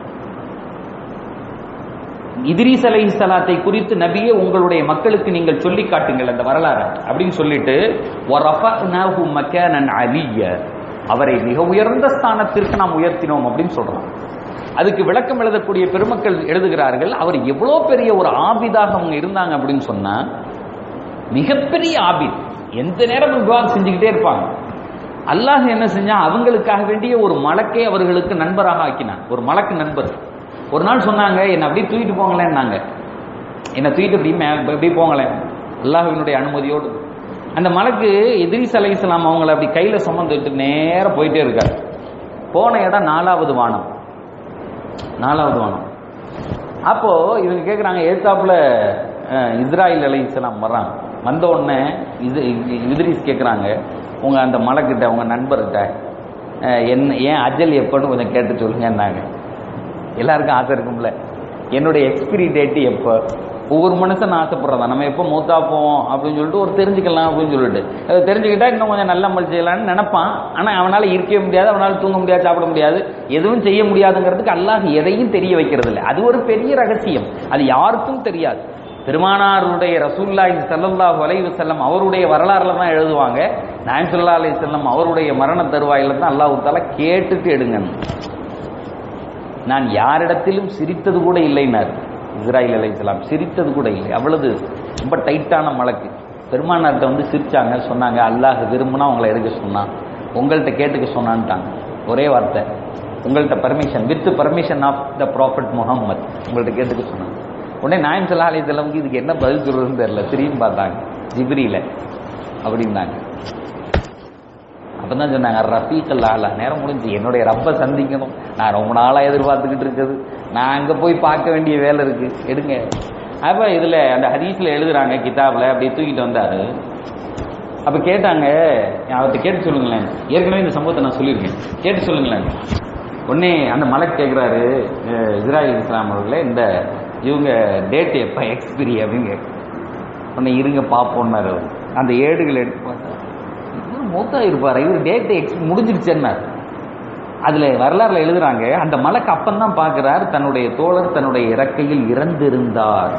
இத்ரீஸ் அலை சலாத்தை குறித்து நபியே உங்களுடைய மக்களுக்கு நீங்கள் சொல்லி காட்டுங்கள் அந்த வரலாறு அப்படின்னு சொல்லிட்டு وَرَفَعْنَاهُ مَكَانًا عَلِيًّا அவரை மிக உயர்ந்த ஸ்தானத்திற்கு நாம் உயர்த்தினோம் அப்படின்னு சொல்றோம் அதுக்கு விளக்கம் எழுதக்கூடிய பெருமக்கள் எழுதுகிறார்கள் அவர் எவ்வளோ பெரிய ஒரு ஆபிதாக அவங்க இருந்தாங்க அப்படின்னு சொன்னா மிகப்பெரிய ஆபித் எந்த நேரமும் துவா செஞ்சுக்கிட்டே இருப்பாங்க அல்லாஹ் என்ன செஞ்சா அவங்களுக்காக வேண்டிய ஒரு மலக்கை அவர்களுக்கு நண்பராக ஆக்கினான் ஒரு மலக்கு நண்பர் ஒரு நாள் சொன்னாங்க என்னை அப்படியே தூக்கிட்டு போங்களேன்னாங்க என்னை தூக்கிட்டு அப்படி மே இப்படி போங்களேன் அல்லாஹ்வினுடைய அனுமதியோடு அந்த மலக்கு எதிரிஸ் அலை இஸ்லாம் அவங்கள அப்படி கையில சுமந்துட்டு நேரா போயிட்டே இருக்காரு போன இடம் நாலாவது வானம் நாலாவது வானம் அப்போ இவங்க கேட்குறாங்க ஏத்தாப்புல இஸ்ராயில் அலை இஸ்லாம் வர்றாங்க வந்த உடனே இது இதிரிஸ் கேட்குறாங்க உங்க அந்த மலைக்கிட்ட உங்க நண்பர்கிட்ட அஹ், என்ன ஏன் அஜல் எப்போன்னு கொஞ்சம் கேட்டு சொல்லுங்கன்னாங்க எல்லாருக்கும் ஆசை இருக்கும்ல என்னுடைய எக்ஸ்பிரி டேட் எப்போ ஒவ்வொரு மனுஷன் ஆசைப்படுறதா நம்ம எப்போ மூத்தா போவோம் அப்படின்னு சொல்லிட்டு ஒரு தெரிஞ்சுக்கலாம் அப்படின்னு சொல்லிட்டு அதை தெரிஞ்சுக்கிட்டா இன்னும் கொஞ்சம் நல்ல அமல் செய்யலாம்னு நினைப்பான் ஆனால் அவனால் இருக்கவே முடியாது அவனால் தூங்க முடியாது சாப்பிட முடியாது எதுவும் செய்ய முடியாதுங்கிறதுக்கு அல்லாஹ் எதையும் தெரிய வைக்கிறது இல்லை அது ஒரு பெரிய ரகசியம் அது யாருக்கும் தெரியாது பெருமானாருடைய ரசூல்லாஹி ஸல்லல்லாஹு அலைஹி வஸல்லம் அவருடைய வரலாறுல தான் எழுதுவாங்க நாயம் ஸல்லல்லாஹு அலைஹி வஸல்லம் அவருடைய மரண தருவாயில தான் அல்லாஹ் தாலா கேட்டுட்டு எடுங்கன்னு நான் யாரிடத்திலும் சிரித்தது கூட இல்லைனார் இஸ்ராயில் அலைஹிஸ்ஸலாம் சிரித்தது கூட இல்லை அவ்வளவு ரொம்ப டைட்டான மலக்கு பெருமானார்கிட்ட வந்து சிரிச்சாங்க சொன்னாங்க அல்லாஹ் விரும்புனா உங்களை எடுக்க சொன்னான் உங்கள்கிட்ட கேட்டுக்க சொன்னான்ட்டாங்க ஒரே வார்த்தை உங்கள்கிட்ட permission with permission of the prophet Muhammad உங்கள்கிட்ட கேட்டுக்க சொன்னாங்க உடனே நாயம் சல்லா அலைஹிஸ்ஸலாமுக்கு இதுக்கு என்ன பதில் சொல்றதுன்னு தெரியல திரும்பி பார்த்தாங்க ஜிப்ரியில அப்படின்னாங்க அப்பதான் சொன்னாங்க ரஃபீக்கல் ஆலா நேரம் முடிஞ்சு என்னுடைய ரப்ப சந்திக்கணும் நான் ரொம்ப நாளா எதிர்பார்த்துக்கிட்டு இருக்குது நான் அங்க போய் பார்க்க வேண்டிய வேலை இருக்கு எடுங்க அப்ப இதுல அந்த ஹதீஸ்ல எழுதுறாங்க கிதாப்ல அப்படி தூக்கிட்டு வந்தாரு அப்ப கேட்டாங்க அவர்கிட்ட கேட்டு சொல்லுங்களேன் ஏற்கனவே இந்த சம்பவத்தை நான் சொல்லியிருக்கேன் கேட்டு சொல்லுங்களேன் உடனே அந்த மலக் கேட்குறாரு இஸ்ராயல் இஸ்லாம் அவர்களே இந்த இவங்க டேட் எப்போ எக்ஸ்பிரி அப்படின்னு கேட்கு உடனே இருங்க பார்ப்போம்னாரு அவர் அந்த ஏடுகள் எடுத்து பார்த்தா இவர் மூத்தா இருப்பார் இவர் டேட் எக்ஸ் முடிஞ்சிருச்சுன்னார் அதுல வரலாறுல எழுதுறாங்க அந்த மலக்கு அப்பந்தான் பார்க்கிறார் தன்னுடைய தோழர் தன்னுடைய இறக்கையில் இறந்திருந்தார்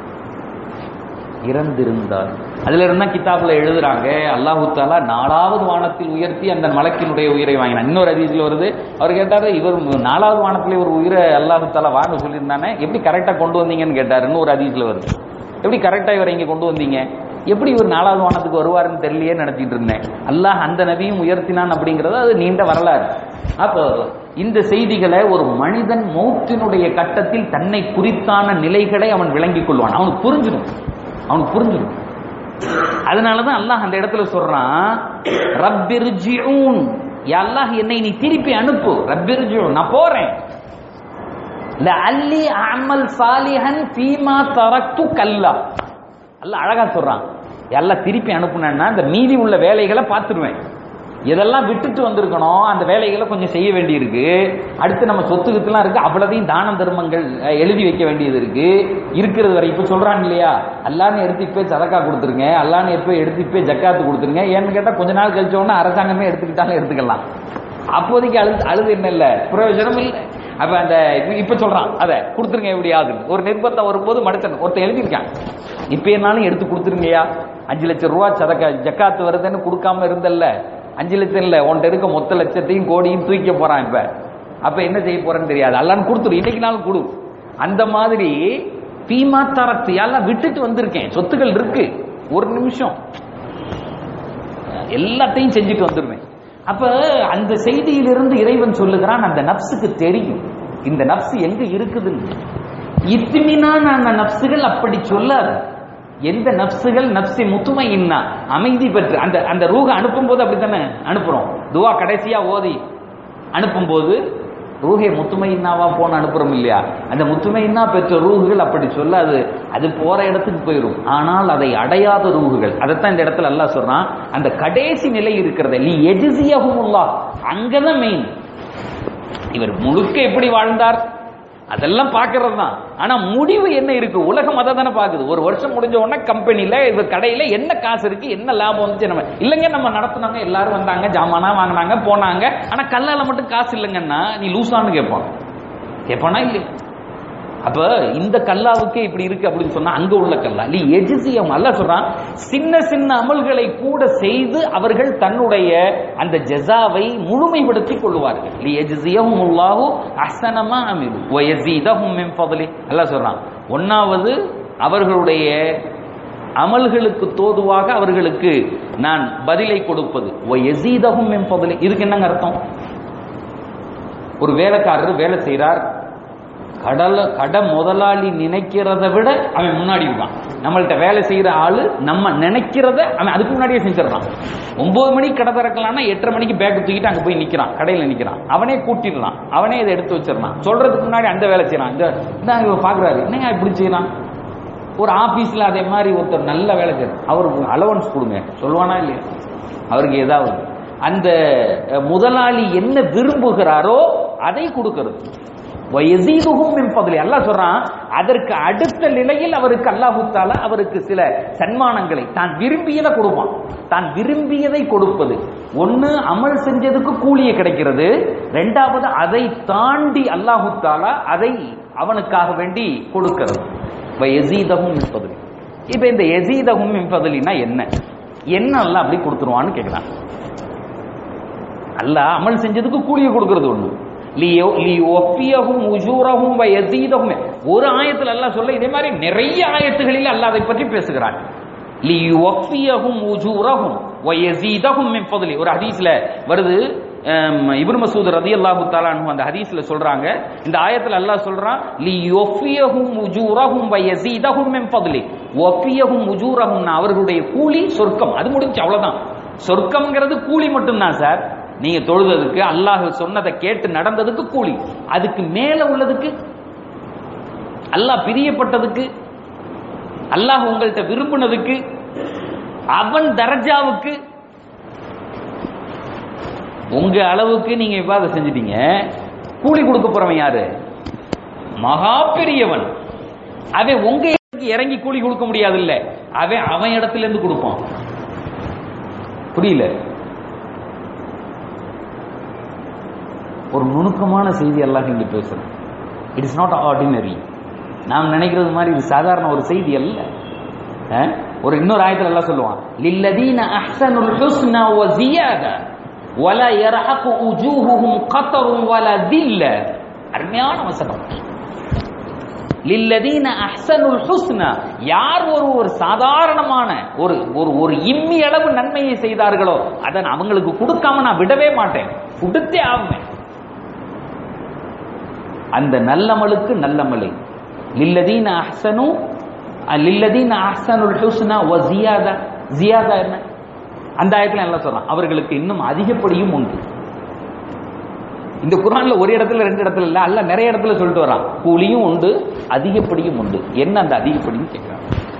இறந்திருந்தார் அதுல இருந்தா கிதாப்ல எழுதுறாங்க அல்லாஹு தாலா நாலாவது வானத்தில் உயர்த்தி அந்த மலக்கினுடைய உயிரை வாங்கினான் இன்னொரு அதிசயில் வருது அவர் கேட்டாரு இவர் நாலாவது வானத்துல ஒரு உயிரை அல்லாஹு தாலா வாங்க சொல்லியிருந்தானே எப்படி கரெக்டா கொண்டு வந்தீங்கன்னு கேட்டாரு இன்னொரு அதிசயில் வருது எப்படி கரெக்டா இவரை இங்க கொண்டு வந்தீங்க எப்படி இவர் நாலாவது வானத்துக்கு வருவாருன்னு தெரியலையே நினைச்சிட்டு இருந்தேன் அல்லாஹ் அந்த நபியும் உயர்த்தினான் அப்படிங்கிறது அது நீண்ட வரலாறு அப்போ இந்த செய்திகளை ஒரு மனிதன் மௌத்தினுடைய கட்டத்தில் தன்னை குறித்தான நிலைகளை அவன் விளங்கிக் கொள்வான் அவனுக்கு புரிஞ்சிடும் அவனுக்கு புரிஞ்சிடும் அதனாலதான் அல்லாஹ் அந்த இடத்துல சொல்றான் ரப்பிர்ஜிஊன் யா அல்லாஹ் என்னை நீ திருப்பி அனுப்பு ரப்பிர்ஜிஊன் நான் போறேன் லஅல்லி அமல் சாலிஹன் ஃபீமா தரக்து கல்லா அல்லாஹ் அழகா சொல்றான் எல்லாம் திருப்பி அனுப்புனேன்னா இந்த மீதி உள்ள வேலைகளை பார்த்துருவேன் எதெல்லாம் விட்டுட்டு வந்திருக்கணும் அந்த வேலைகளை கொஞ்சம் செய்ய வேண்டியிருக்கு அடுத்து நம்ம சொத்துக்கத்துலாம் இருக்கு அவ்வளதையும் தான தர்மங்கள் அஹ், எழுதி வைக்க வேண்டியது இருக்கு இருக்கிறது வரை இப்ப சொல்றாங்க இல்லையா அல்லான்னு எடுத்து இப்போ சதக்கா கொடுத்துருங்க அல்லான்னு எப்போ எடுத்து இப்போ ஜக்காத்து கொடுத்துருங்க ஏன்னு கேட்டா கொஞ்ச நாள் கழிச்ச உடனே அரசாங்கமே எடுத்துக்கிட்டாலும் எடுத்துக்கலாம் அப்போதைக்கு அழுது அழுது என்ன இல்ல பிரயோஜனம் இல்லை அப்ப அந்த இப்ப- இப்ப சொல்றான் அத கொடுத்துருங்க எப்படியாவது ஒரு நிர்பந்தம் வரும்போது மனுஷன் ஒருத்தன் எழுதியிருக்கான் இப்ப என்னாலும் எடுத்து கொடுத்துருங்கய்யா அஞ்சு லட்சம் ரூபா சதக்கா ஜக்காத்து வருதுன்னு கொடுக்காம இருந்தல்ல அஞ்சு லட்சம் இல்ல உன்கிட்ட இருக்க மொத்த லட்சத்தையும் கோடியும் தூக்க போறான் இப்ப அப்ப என்ன செய்ய போறேன்னு தெரியாது அல்லான்னு கொடுத்துரு இன்னைக்கு நாள் கொடு அந்த மாதிரி பீமா தரத்து எல்லாம் விட்டுட்டு வந்திருக்கேன் சொத்துக்கள் இருக்கு ஒரு நிமிஷம் எல்லாத்தையும் செஞ்சுட்டு வந்துருவேன் அப்ப அந்த செய்தியிலிருந்து இறைவன் சொல்லுகிறான் அந்த நப்சுக்கு தெரியும் இந்த நப்சு எங்க இருக்குதுன்னு இத்துமினான அந்த நப்சுகள் அப்படி சொல்லாது எந்த நப்சுகள் நப்சி முத்துமை இன்னா அமைதி பெற்று அந்த அந்த ரூக அனுப்பும் போது அப்படித்தானே அனுப்புறோம் துவா கடைசியா ஓதி அனுப்பும் போது ரூஹே முத்துமையின்னாவா போன அனுப்புறோம் இல்லையா அந்த முத்துமையின்னா பெற்ற ரூகுகள் அப்படி சொல்லாது அது போற இடத்துக்கு போயிடும் ஆனால் அதை அடையாத ரூகுகள் அதைத்தான் இந்த இடத்துல அல்லாஹ் சொல்றான் அந்த கடைசி நிலை இருக்கிறது லி எஜிசியகுமுல்லா அங்கதான் மெயின் இவர் முழுக்க எப்படி வாழ்ந்தார் அதெல்லாம் பார்க்கறது தான் ஆனா முடிவு என்ன இருக்கு உலகம் அதை தானே பாக்குது ஒரு வருஷம் முடிஞ்ச உடனே கம்பெனில இது கடையில என்ன காசு இருக்கு என்ன லாபம் வந்துச்சு நம்ம இல்லைங்க நம்ம நடத்துனாங்க எல்லாரும் வந்தாங்க ஜாமானா வாங்கினாங்க போனாங்க ஆனா கல்லால மட்டும் காசு இல்லைங்கன்னா நீ லூசான்னு கேட்பான் கேட்பானா இல்லையா அப்ப இந்த கல்லாவுக்கே இப்படி இருக்கு அப்படின்னு சொன்னா அங்க உள்ள கல்லா நீ எஜிசியம் அல்ல சொல்றான் சின்ன சின்ன அமல்களை கூட செய்து அவர்கள் தன்னுடைய அந்த ஜெசாவை முழுமைப்படுத்திக் கொள்வார்கள் லி எஜிசியஹும் அல்லாஹு அஹ்சனமா அமிலு வ யஸீதஹும் மின் ஃபضலி அல்லாஹ் சொல்றான் ஒன்னாவது அவர்களுடைய அமல்களுக்கு தோதுவாக அவர்களுக்கு நான் பதிலை கொடுப்பது வ யஸீதஹும் மின் ஃபضலி இதுக்கு என்னங்க அர்த்தம் ஒரு வேலைக்காரர் வேலை செய்றார் கடல கட முதலாளி நினைக்கிறத விட அவன் முன்னாடி இருக்கான் நம்மள்ட்ட வேலை செய்யற ஆளு நம்ம நினைக்கிறத அவன் அதுக்கு முன்னாடியே செஞ்சிடறான் ஒன்பது மணிக்கு கடை திறக்கலாம்னா எட்டரை மணிக்கு பேக் தூக்கிட்டு அங்க போய் நிக்கிறான் கடையில நிக்கிறான் அவனே கூட்டிடுறான் அவனே இதை எடுத்து வச்சிடறான் சொல்றதுக்கு முன்னாடி அந்த வேலை செய்யறான் இந்த இந்த இவன் பாக்குறாரு என்னங்க இப்படி செய்யறான் ஒரு ஆபீஸ்ல அதே மாதிரி ஒருத்தர் நல்ல வேலை செய்யறார் அவருக்கு அலவன்ஸ் கொடுங்க சொல்லுவானா இல்லையா அவருக்கு ஏதாவது அந்த அஹ், முதலாளி என்ன விரும்புகிறாரோ அதை கொடுக்கிறது வயசீதுகும் என்பதில் அல்லாஹ் சொல்றான் அதற்கு அடுத்த நிலையில் அவருக்கு அல்லாஹு தாலா அவருக்கு சில சன்மானங்களை தான் விரும்பியதை கொடுப்பான் தான் விரும்பியதை கொடுப்பது ஒண்ணு அமல் செஞ்சதுக்கு கூலிய கிடைக்கிறது ரெண்டாவது அதை தாண்டி அல்லாஹு தாலா அதை அவனுக்காக வேண்டி கொடுக்கிறது வயசீதகும் என்பதில் இப்ப இந்த எசீதகும் என்பதில்னா என்ன என்ன அல்லாஹ் அப்படி கொடுத்துருவான்னு கேட்கிறான் அல்லாஹ் அமல் செஞ்சதுக்கு கூலியை கொடுக்கிறது ஒண்ணு லியோ லியோஃபியஹும் உஜூரஹும் வ யஸீதஹும் ஒரு ஆயத்துல அல்லாஹ் சொல்ல இதே மாதிரி நிறைய ஆயத்துகளில் அல்லாஹ் அதை பற்றி பேசுகிறான் லியோஃபியஹும் உஜூரஹும் வ யஸீதஹும் மின் ஃபضலி ஒரு ஹதீஸ்ல வருது அம், இப்னு மசூத் ரலியல்லாஹு தஆலா அன்ஹு அந்த ஹதீஸ்ல சொல்றாங்க இந்த ஆயத்துல அல்லாஹ் சொல்றான் லியோஃபியஹும் உஜூரஹும் வ யஸீதஹும் மின் ஃபضலி வஃபியஹும் உஜூரஹும் அவர்களுடைய கூலி சொர்க்கம் அது முடிஞ்சு அவ்வளவுதான் சொர்க்கம்ங்கிறது கூலி மட்டும்தான் சார் நீங்க தொழுததுக்கு அல்லாஹ் சொன்னதை கேட்டு நடந்ததுக்கு கூலி அதுக்கு மேல உள்ளதுக்கு அல்லாஹ் பிரியப்பட்டதுக்கு அல்லாஹ் உங்கள்கிட்ட விரும்பினதுக்கு அவன் தரஜாவுக்கு உங்க அளவுக்கு நீங்க விவாதம் செஞ்சிட்டீங்க கூலி கொடுக்க போறவன் யாரு மகா பெரியவன் அவன் உங்க இடத்துக்கு இறங்கி கூலி கொடுக்க முடியாது இல்ல அவன் அவன் இடத்துல இருந்து கொடுப்பான் புரியல ஒரு நுணுக்கமான செய்தி எல்லாம் இங்க பேசுறோம் இட் இஸ் நாட் ஆர்டினரி நாம் நினைக்கிறது மாதிரி இது சாதாரண ஒரு செய்தி அல்ல அஹ்? ஒரு இன்னொரு ஆயத்துல எல்லாம் சொல்லுவான் லில்லதீன அஹ்சனுல் ஹுஸ்னா வ ஜியாதா வலா யர்ஹகு உஜூஹுஹும் கத்தரும் வலா தில்ல அருமையான வசனம் லில்லதீன அஹ்சனுல் ஹுஸ்னா யார் ஒரு ஒரு சாதாரணமான ஒரு ஒரு ஒரு இம்மி அளவு நன்மையை செய்தார்களோ அதை நான் அவங்களுக்கு கொடுக்காம நான் விடவே மாட்டேன் கொடுத்தே ஆவேன் அந்த நல்லமலுக்கு நல்லமலை லில்லதீன அஹ்சனு லில்லதீன அஹ்சனுல் ஹுஸ்னா வ ஜியாதா ஜியாதா என்ன அந்த ஆயத்துல என்ன சொல்றான் அவர்களுக்கு இன்னும் அதிகப்படியும் உண்டு இந்த குரான்ல ஒரு இடத்துல ரெண்டு இடத்துல இல்ல அல்ல நிறைய இடத்துல சொல்லிட்டு வரான் கூலியும் உண்டு அதிகப்படியும் உண்டு என்ன அந்த அதிகப்படியும் கேட்கிறான்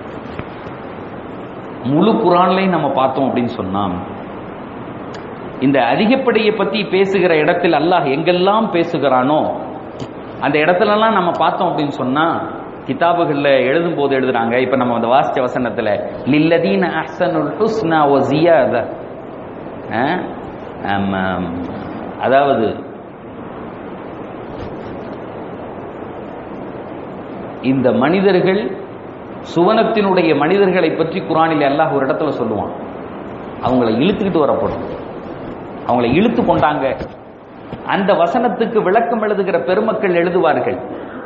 முழு குரான்லையும் நம்ம பார்த்தோம் அப்படின்னு சொன்னா இந்த அதிகப்படியை பத்தி பேசுகிற இடத்தில் அல்லாஹ் எங்கெல்லாம் பேசுகிறானோ அந்த இடத்துலலாம் நம்ம பார்த்தோம் அப்படின்னு சொன்னா கிதாபுகள்ல எழுதும் போது எழுதுறாங்க இப்ப நம்ம அந்த வாசிச்ச வசனத்துல லில்லதீன அஹ்சனுல் ஹுஸ்னா வ ஜியாதா அஹ், ஆம், ஆம். அதாவது இந்த மனிதர்கள் சுவனத்தினுடைய மனிதர்களை பற்றி குரானில் அல்லாஹ் ஒரு இடத்துல சொல்லுவான் அவங்கள இழுத்துக்கிட்டு வரப்படும் அவங்கள இழுத்து கொண்டாங்க அந்த வசனத்துக்கு விளக்கம் எழுதுகிற பெருமக்கள் எழுதுவார்கள்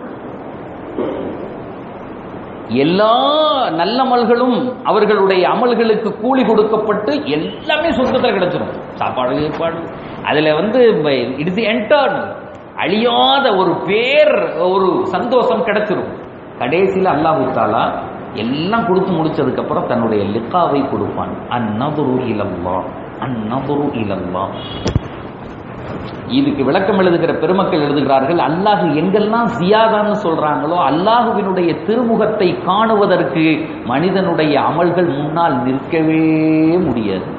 எல்லா நல்லமல்களும் அவர்களுடைய அமல்களுக்கு கூலி கொடுக்கப்பட்டு எல்லாமே சொர்க்கத்தில் கிடைச்சிடும் சாப்பாடு கீப்பாடு அதுல வந்து இட்ஸ் என்டர்னல் அழியாத ஒரு பேர் ஒரு சந்தோஷம் கிடைச்சிரும் கடைசியில் அல்லாஹு தாலா எல்லாம் கொடுத்து முடிச்சதுக்கு அப்புறம் தன்னுடைய லிக்காவை கொடுப்பான் அந்நதுரு இலல்லா அந்நதுரு இலல்லா இதுக்கு விளக்கம் எழுதுகிற பெருமக்கள் எழுதுகிறார்கள் அல்லாஹ் எங்கெல்லாம் ஜியாதான்னு சொல்றாங்களோ அல்லாஹுவினுடைய திருமுகத்தை காணுவதற்கு மனிதனுடைய அமல்கள் முன்னால் நிற்கவே முடியாது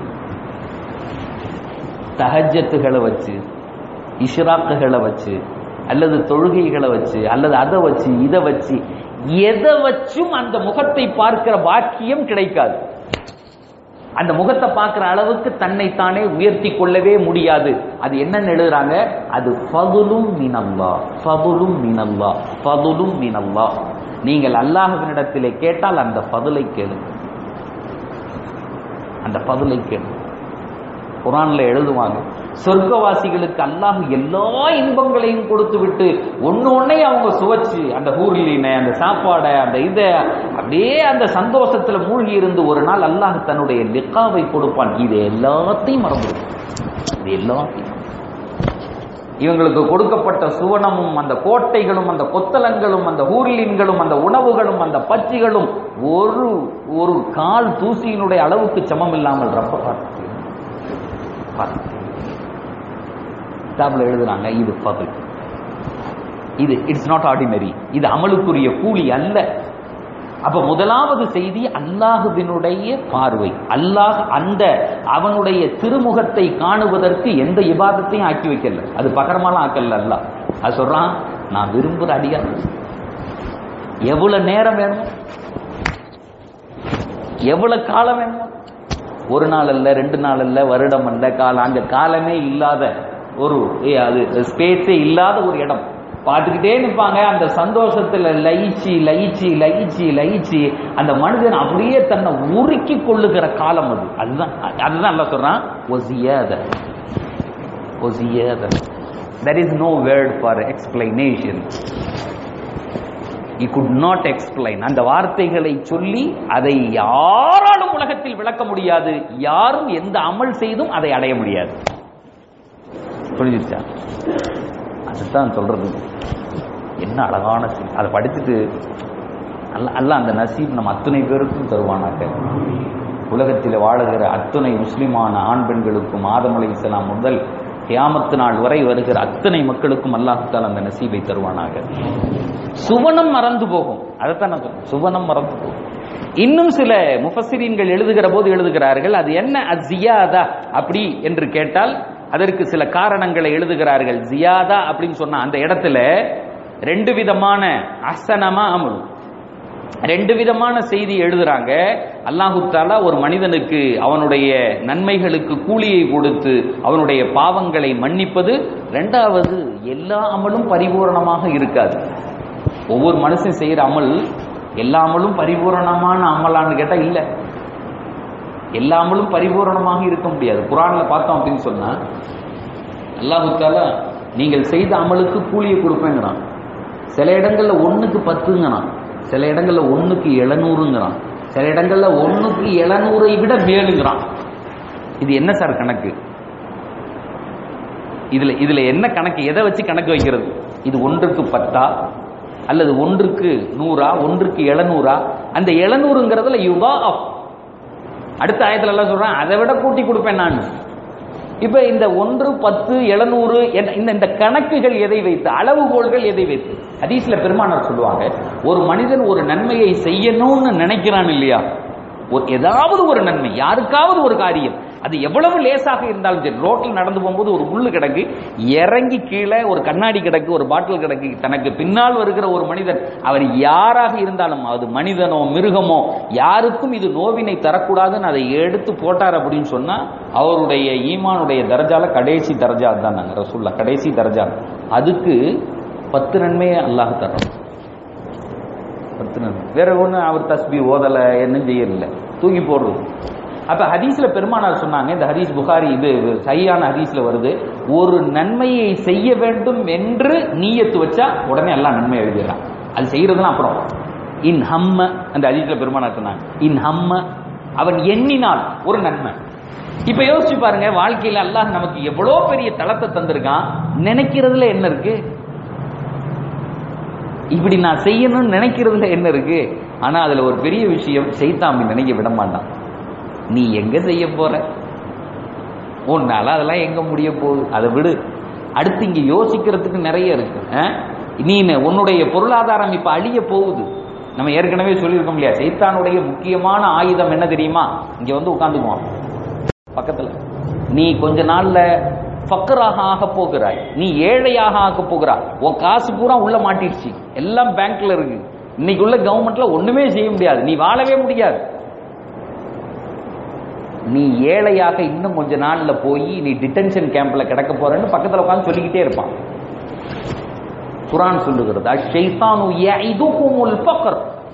தஹஜத்துகளை வச்சு இஷ்ராக்குகளை வச்சு அல்லது தொழுகைகளை வச்சு அல்லது அதை வச்சு இதை வச்சு எதை வச்சும் அந்த முகத்தை பார்க்கிற பாக்கியம் கிடைக்காது அந்த முகத்தை பார்க்கிற அளவுக்கு தன்னைத்தானே உயர்த்தி கொள்ளவே முடியாது அது என்னன்னு எழுதுறாங்க அது ஃபதுலும் மினல்லா ஃபதுலும் மினல்லா ஃபதுலும் மினல்லா நீங்கள் அல்லாஹ்வினிடத்திலே கேட்டால் அந்த ஃபதுலை கேளு அந்த ஃபதுலை கேளு குரான்ல எழுதுவாங்க சொர்க்கவாசிகளுக்கு அல்லாஹ் எல்லா இன்பங்களையும் கொடுத்து விட்டு ஒன்னு ஒன்னே அவங்க சுவைச்சு அந்த ஹூர்லீனை அந்த சாப்பாடை அந்த இதை அப்படியே அந்த சந்தோஷத்துல மூழ்கி இருந்து ஒரு நாள் அல்லாஹ் தன்னுடைய லிக்காவை கொடுப்பான் இது எல்லாத்தையும் மறந்துடும் இது எல்லாத்தையும் இவங்களுக்கு கொடுக்கப்பட்ட சுவனமும் அந்த கோட்டைகளும் அந்த கொத்தலங்களும் அந்த ஊர்லீன்களும் அந்த உணவுகளும் அந்த பச்சிகளும் ஒரு ஒரு கால் தூசியினுடைய அளவுக்கு சமம் இல்லாமல் ரப்ப பார்த்து கிதாபில் எழுதுறாங்க இது பகல் இது இட்ஸ் நாட் ஆர்டினரி இது அமலுக்குரிய கூலி அல்ல அப்ப முதலாவது செய்தி அல்லாஹுவினுடைய பார்வை அல்லாஹ் அந்த அவனுடைய திருமுகத்தை காணுவதற்கு எந்த இபாதத்தையும் ஆக்கி வைக்கல அது பகரமாலாம் ஆக்கல அல்லாஹ் அது சொல்றான் நான் விரும்புற அடியார் எவ்வளவு நேரம் வேணும் எவ்வளவு காலம் வேணும் ஒரு நாள் அல்ல ரெண்டு நாள் அல்ல வருடம் அல்ல காலம் அங்க காலமே இல்லாத ஒரு ஏ, அது ஸ்பேஸே இல்லாத ஒரு இடம் பார்த்துக்கிட்டே நிற்பாங்க அந்த சந்தோஷத்துல லயிச்சு லயிச்சு லயிச்சு லயிச்சு அந்த மனிதன் அப்படியே தன்னை உருக்கி கொள்ளுகிற காலம் அது அதுதான் அதுதான் நல்லா சொல்றான் ஒசியாத ஒசியாத there is no word for explanation he could not explain அந்த வார்த்தைகளை சொல்லி அதை யாராலும் உலகத்தில் விளக்க முடியாது யாரும் எந்த அமல் செய்தும் அதை அடைய முடியாது புரிஞ்சிருச்சா அதுதான் சொல்றது என்ன அழகான செய்தி. அதை படிச்சுட்டு அல்ல அல்ல அந்த நசீப் நம்ம அத்தனை பேருக்கும் தருவானாக்க உலகத்தில் வாழுகிற அத்தனை முஸ்லிமான ஆண் பெண்களுக்கும் ஆதம் அலைஹிஸ்ஸலாம் முதல் கியாமத்து நாள் வரை வருகிற அத்தனை மக்களுக்கும் அல்லாஹால் அந்த நசீபை தருவானாக சுவனம் மறந்து போகும் அதைத்தான் நான் சொல்றேன் சுவனம் மறந்து போகும் இன்னும் சில முஃபஸ்ஸிரீன்கள் எழுதுகிற போது எழுதுகிறார்கள் அது என்ன அஜியாதா அப்படி என்று கேட்டால் அதற்கு சில காரணங்களை எழுதுகிறார்கள் ஜியாதா அப்படின்னு சொன்னா அந்த இடத்துல ரெண்டு விதமான அசனமா அமல் ரெண்டு விதமான செய்தி எழுதுறாங்க அல்லாஹு தாலா ஒரு மனிதனுக்கு அவனுடைய நன்மைகளுக்கு கூலியை கொடுத்து அவனுடைய பாவங்களை மன்னிப்பது ரெண்டாவது எல்லா அமலும் பரிபூரணமாக இருக்காது ஒவ்வொரு மனுஷன் செய்யற அமல் எல்லா அமலும் பரிபூரணமான அமலான்னு கேட்டா இல்ல எல்லா அமலும் பரிபூரணமாக இருக்க முடியாது குரான்ல பார்த்தோம் அப்படின்னு சொன்னா அல்லாஹு தாலா நீங்கள் செய்த அமலுக்கு கூலியை கொடுப்பேங்கிறான் சில இடங்கள்ல ஒண்ணுக்கு பத்துங்கிறான் சில இடங்கள்ல ஒண்ணுக்கு எழுநூறுங்கிறான் சில இடங்கள்ல ஒண்ணுக்கு எழுநூறை விட மேலுங்கிறான் இது என்ன சார் கணக்கு இதுல இதுல என்ன கணக்கு எதை வச்சு கணக்கு வைக்கிறது இது ஒன்றுக்கு பத்தா அல்லது ஒன்றுக்கு நூறா ஒன்றுக்கு எழுநூறா அந்த எழுநூறுங்கிறதுல யுகா ஆஃப் அடுத்த ஆயத்துல எல்லாம் சொல்றேன் அதை விட கூட்டி கொடுப்பேன் நான் இப்ப இந்த ஒன்று பத்து எழுநூறு என்ற இந்த இந்த கணக்குகள் எதை வைத்து அளவுகோல்கள் எதை வைத்து ஹதீஸ்ல பெருமானார் சொல்லுவாங்க ஒரு மனிதன் ஒரு நன்மையை செய்யணும்னு நினைக்கிறான் இல்லையா ஒரு ஏதாவது ஒரு நன்மை யாருக்காவது ஒரு காரியம் அது எவ்வளவு லேசாக இருந்தாலும் சரி ரோட்டில் நடந்து போகும்போது ஒரு முள்ளு கிடக்கு இறங்கி கீழே ஒரு கண்ணாடி கிடக்கு ஒரு பாட்டில் கிடக்கு தனக்கு பின்னால் வருகிற ஒரு மனிதன் அவர் யாராக இருந்தாலும் அது மனிதனோ மிருகமோ யாருக்கும் இது நோவினை தரக்கூடாதுன்னு அதை எடுத்து போட்டார் அப்படின்னு சொன்னா அவருடைய ஈமானுடைய தரஜால கடைசி தரஜா தான் நாங்க ரசூல்லா கடைசி தரஜா அதுக்கு பத்து நன்மையை அல்லாஹ் தர்றோம் பத்து நன்மை வேற ஒண்ணு அவர் தஸ்பி ஓதலை என்ன செய்யல தூக்கி போடுறது அப்ப ஹதீஸ்ல பெருமானார் சொன்னாங்க இந்த ஹதீஸ் புகாரி இது சரியான ஹதீஸ்ல வருது ஒரு நன்மையை செய்ய வேண்டும் என்று நீயத்து வச்சா உடனே எல்லாம் நன்மை எழுதிடலாம் அது செய்யறதுலாம் அப்புறம் இன் ஹம்ம அந்த ஹதீஸ்ல பெருமானார் சொன்னாங்க இன் ஹம்ம அவன் எண்ணினால் ஒரு நன்மை இப்ப யோசிச்சு பாருங்க வாழ்க்கையில அல்லாஹ் நமக்கு எவ்வளவு பெரிய தளத்தை தந்திருக்கான் நினைக்கிறதுல என்ன இருக்கு இப்படி நான் செய்யணும்னு நினைக்கிறதுல என்ன இருக்கு ஆனா அதுல ஒரு பெரிய விஷயம் செய்தாமி நினைக்க விட மாட்டான் நீ எங்க செய்ய போற உன்னால அதெல்லாம் எங்க முடிய போகுது அதை விடு அடுத்து இங்க யோசிக்கிறதுக்கு நிறைய இருக்கு அஹ்? நீ உன்னுடைய பொருளாதாரம் இப்ப அழிய போகுது நம்ம ஏற்கனவே சொல்லியிருக்கோம் இல்லையா சைத்தானுடைய முக்கியமான ஆயுதம் என்ன தெரியுமா இங்க வந்து உட்காந்துக்குவான் பக்கத்துல நீ கொஞ்ச நாள்ல ஃபக்கராக ஆக போகிறாய் நீ ஏழையாக ஆக போகிறாய் உன் காசு பூரா உள்ள மாட்டிடுச்சு எல்லாம் பேங்க்ல இருக்கு இன்னைக்கு உள்ள கவர்மெண்ட்ல ஒண்ணுமே செய்ய முடியாது நீ வாழவே முடியாது நீ ஏழையாக இன்னும் கொஞ்ச நாள்ல போய் நீ டிடென்ஷன் கேம்ப்ல கிடக்க போறேன்னு பக்கத்துல உட்கார்ந்து சொல்லிக்கிட்டே இருப்பான் குரான் சொல்லுகிறது அஷைத்தானு யஇதுகுமுல் ஃபக்ர்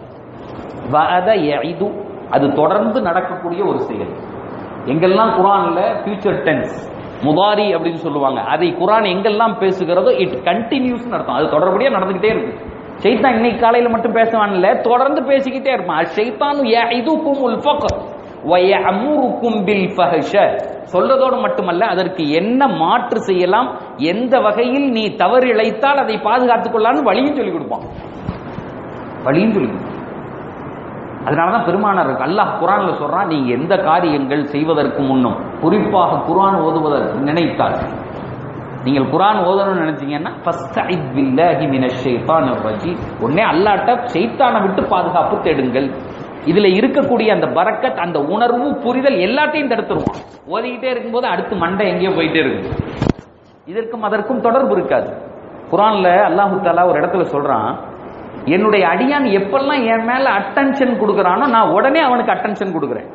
வஅத யஇது அது தொடர்ந்து நடக்கக்கூடிய ஒரு செயல் எங்கெல்லாம் குரான்ல ஃபியூச்சர் டென்ஸ் முதாரி அப்படின்னு சொல்லுவாங்க அதை குரான் எங்கெல்லாம் பேசுகிறதோ இட் கண்டினியூஸ் நடத்தும் அது தொடர்படியா நடந்துகிட்டே இருக்கு ஷைத்தான் இன்னைக்கு காலையில மட்டும் பேசுவான்ல தொடர்ந்து பேசிக்கிட்டே இருப்பான் அஷைத்தானு யஇதுகுமுல் ஃபக்ர் வயஅமுருக்கும் பில் ஃபஹஷ சொல்றதோடு மட்டுமல்ல அதற்கு என்ன மாற்று செய்யலாம் எந்த வகையில் நீ தவறு இழைத்தால் அதை பாதுகாத்துக் கொள்ளலாம்னு வழியும் சொல்லிக் கொடுப்பான் வழியும் சொல்லிக் கொடுப்பான் அதனாலதான் பெருமானார் இருக்கு அல்லாஹ் குரான்ல சொல்றான் நீங்க எந்த காரியங்கள் செய்வதற்கு முன்னும் குறிப்பாக குரான் ஓதுவதற்கு நினைத்தால் நீங்கள் குரான் ஓதணும்னு நினைச்சீங்கன்னா ஃபஸ்தஇத் பில்லாஹி மினஷ் ஷைத்தானிர் ரஜீம் உடனே அல்லாஹ்ட்ட ஷைத்தானை விட்டு பாதுகாப்பு தேடுங்கள் இதுல இருக்கக்கூடிய அந்த பரக்கத் அந்த உணர்வு புரிதல் எல்லாத்தையும் தடுத்துருவான் ஓதிக்கிட்டே இருக்கும்போது அடுத்து மண்டை எங்கேயோ போயிட்டே இருக்கு இதற்கும் அதற்கும் தொடர்பு இருக்காது குரான்ல அல்லாஹு தாலா ஒரு இடத்துல சொல்றான் என்னுடைய அடியான் எப்பெல்லாம் என் மேல அட்டென்ஷன் கொடுக்கறானோ நான் உடனே அவனுக்கு அட்டென்ஷன் கொடுக்குறேன்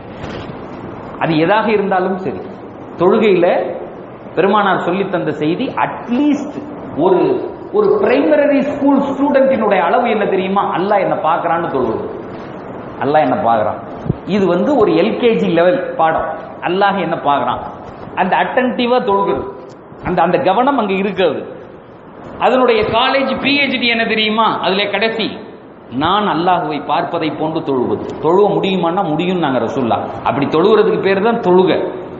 அது எதாக இருந்தாலும் சரி தொழுகையில பெருமானார் சொல்லி தந்த செய்தி அட்லீஸ்ட் ஒரு ஒரு பிரைமரி ஸ்கூல் ஸ்டூடெண்டினுடைய அளவு என்ன தெரியுமா அல்லாஹ் என்ன பார்க்கறான்னு தொழுவது அல்லாஹ் என்ன பார்க்கறான் இது வந்து ஒரு எல்கேஜி லெவல் பாடம் அல்லாஹ் என்ன பார்க்கறான் அந்த அட்டன்டிவா தொழுகிறது அந்த அந்த கவனம் அங்க இருக்கிறது அதனுடைய காலேஜ் பிஹெச்டி என்ன தெரியுமா அதுல கடைசி நான் அல்லாஹுவை பார்ப்பதை போன்று தொழுவது தொழுவ முடியுமான்னா முடியும் நாங்க ரசூல்லா அப்படி தொழுகிறதுக்கு பேர் தான் தொழுக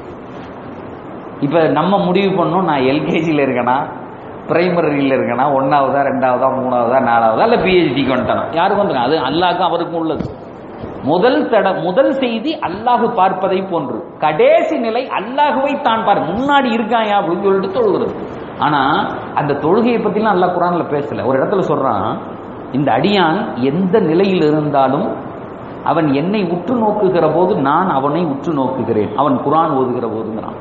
இப்ப நம்ம முடிவு பண்ணோம் நான் எல்கேஜியில் இருக்கேனா பிரைமரியில் இருக்கேனா ஒன்னாவதா ரெண்டாவதா மூணாவதா நாலாவதா இல்ல பிஹெச்டிக்கு வந்துட்டானா யாருக்கு வந்துருங்க அது அல்லாஹ்க்கும் அவருக்கும் உள்ளது முதல் தட முதல் செய்தி அல்லாஹு பார்ப்பதை போன்று கடைசி நிலை அல்லாஹுவை தான் பார் முன்னாடி இருக்காயா அப்படின்னு சொல்லிட்டு தொழுகிறது ஆனா அந்த தொழுகையை பத்திலாம் அல்லாஹ் குரான்ல பேசல ஒரு இடத்துல சொல்றான் இந்த அடியான் எந்த நிலையில் இருந்தாலும் அவன் என்னை உற்று நோக்குகிற போது நான் அவனை உற்று நோக்குகிறேன் அவன் குரான் ஓதுகிற போதுங்கிறான்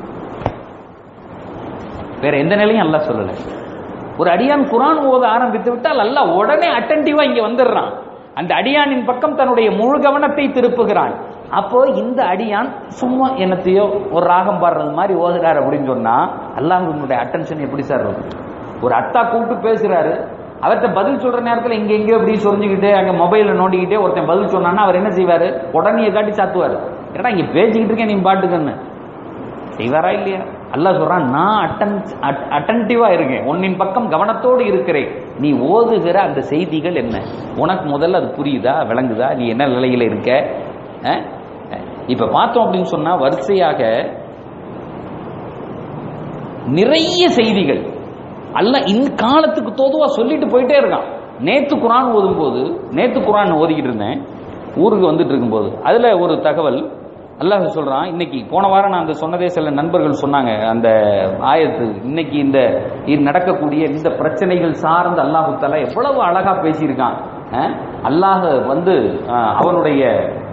வேற எந்த நிலையும் அல்லாஹ் சொல்லல ஒரு அடியான் குரான் ஓத ஆரம்பித்து விட்டால் அல்லாஹ் உடனே அட்டன்டிவா இங்க வந்துடுறான் அந்த அடியானின் பக்கம் தன்னுடைய முழு கவனத்தை திருப்புகிறான் அப்போ இந்த அடியான் சும்மா என்னத்தையோ ஒரு ராகம் பாடுறது மாதிரி ஓதுறாரு அப்படின்னு சொன்னா அல்லாஹ்வுடைய அட்டென்ஷன் எப்படி சார் இருக்கும் ஒரு அத்தா கூப்பிட்டு பேசுறாரு அவர்கிட்ட பதில் சொல்ற நேரத்துல இங்க எங்கேயோ இப்படி சொரிஞ்சுக்கிட்டு அங்க மொபைல நோண்டிக்கிட்டே ஒருத்தன் பதில் சொன்னான்னா அவர் என்ன செய்வாரு உடனே காட்டி சாத்துவாரு ஏடா இங்க பேசிக்கிட்டு இருக்கேன் நீ பாட்டுக்கன்னு செய்வாரா இல்லையா அல்லாஹ் சொல்றான் நான் அட்டன் அட்டன்டிவா இருக்கேன் உன்னின் பக்கம் கவனத்தோடு இருக்கிறேன் நீ ஓதுகிற அந்த செய்திகள் என்ன உனக்கு முதல்ல அது புரியுதா விளங்குதா நீ என்ன நிலையில இருக்க அஹ்? இப்ப பார்த்தோம் அப்படின்னு சொன்னா வரிசையாக நிறைய செய்திகள் அல்ல இந்த காலத்துக்கு தோதுவா சொல்லிட்டு போயிட்டே இருக்கான் நேத்து குரான் ஓதும்போது நேத்து குரான் ஓதிக்கிட்டு இருந்தேன் ஊருக்கு வந்துட்டு இருக்கும்போது அதுல ஒரு தகவல் அல்லாஹ் சொல்றான் இன்னைக்கு போன வாரம் நான் அந்த சொன்னதே சில நண்பர்கள் சொன்னாங்க அந்த ஆயத்து இன்னைக்கு இந்த இது நடக்கக்கூடிய இந்த பிரச்சனைகள் சார்ந்து அல்லாஹு தஆலா எவ்வளவு அழகா பேசியிருக்கான் அஹ்? அல்லாஹ் வந்து அஹ், அவனுடைய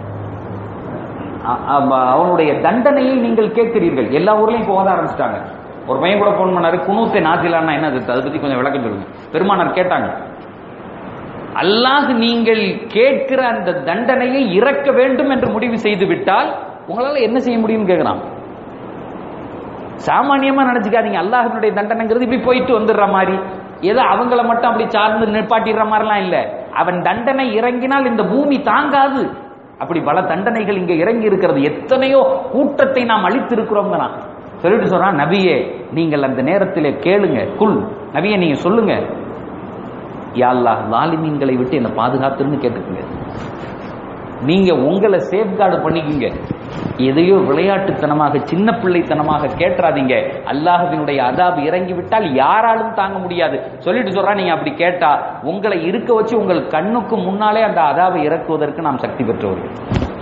அ- அ- அவனுடைய தண்டனையை நீங்கள் கேட்கிறீர்கள் எல்லா ஊர்லயும் இப்போ ஓத ஆரம்பிச்சிட்டாங்க ஒரு பையன் கூட போன் பண்ணாரு குனூத்தை நாத்திலான்னா என்ன அது அதை பத்தி கொஞ்சம் விளக்கம் சொல்லுங்க பெருமானார் கேட்டாங்க அல்லாஹ் நீங்கள் கேட்கிற அந்த தண்டனையை இறக்க வேண்டும் என்று முடிவு செய்து விட்டால் உங்களால என்ன செய்ய முடியும்னு கேட்கிறான் சாமானியமா நினைச்சுக்காதீங்க அல்லாஹினுடைய தண்டனைங்கிறது இப்படி போயிட்டு வந்துடுற மாதிரி ஏதோ அவங்கள மட்டும் அப்படி சார்ந்து நிற்பாட்டிடுற மாதிரிலாம் இல்ல அவன் தண்டனை இறங்கினால் இந்த பூமி தாங்காது அப்படி பல தண்டனைகள் இங்க இறங்கி இருக்கிறது எத்தனையோ கூட்டத்தை நாம் அழித்திருக்கிறோம் சொல்லிட்டு சொல்றான் நபியே நீங்கள் அந்த நேரத்திலே கேளுங்க குல் நபியே நீங்க சொல்லுங்க யா அல்லாஹ் லாலிமீன்களை விட்டு என்னை பாதுகாத்துன்னு கேட்டுக்குங்க நீங்க உங்களை சேஃப்கார்டு பண்ணிக்கிங்க எதையோ விளையாட்டுத்தனமாக சின்ன பிள்ளைத்தனமாக கேட்டுறாதீங்க அல்லாஹ்வினுடைய அதாபு இறங்கி விட்டால் யாராலும் தாங்க முடியாது சொல்லிட்டு சொல்றா நீங்க அப்படி கேட்டா உங்களை இருக்க வச்சு உங்கள் கண்ணுக்கு முன்னாலே அந்த அதாபை இறக்குவதற்கு நாம் சக்தி பெற்றவர்கள்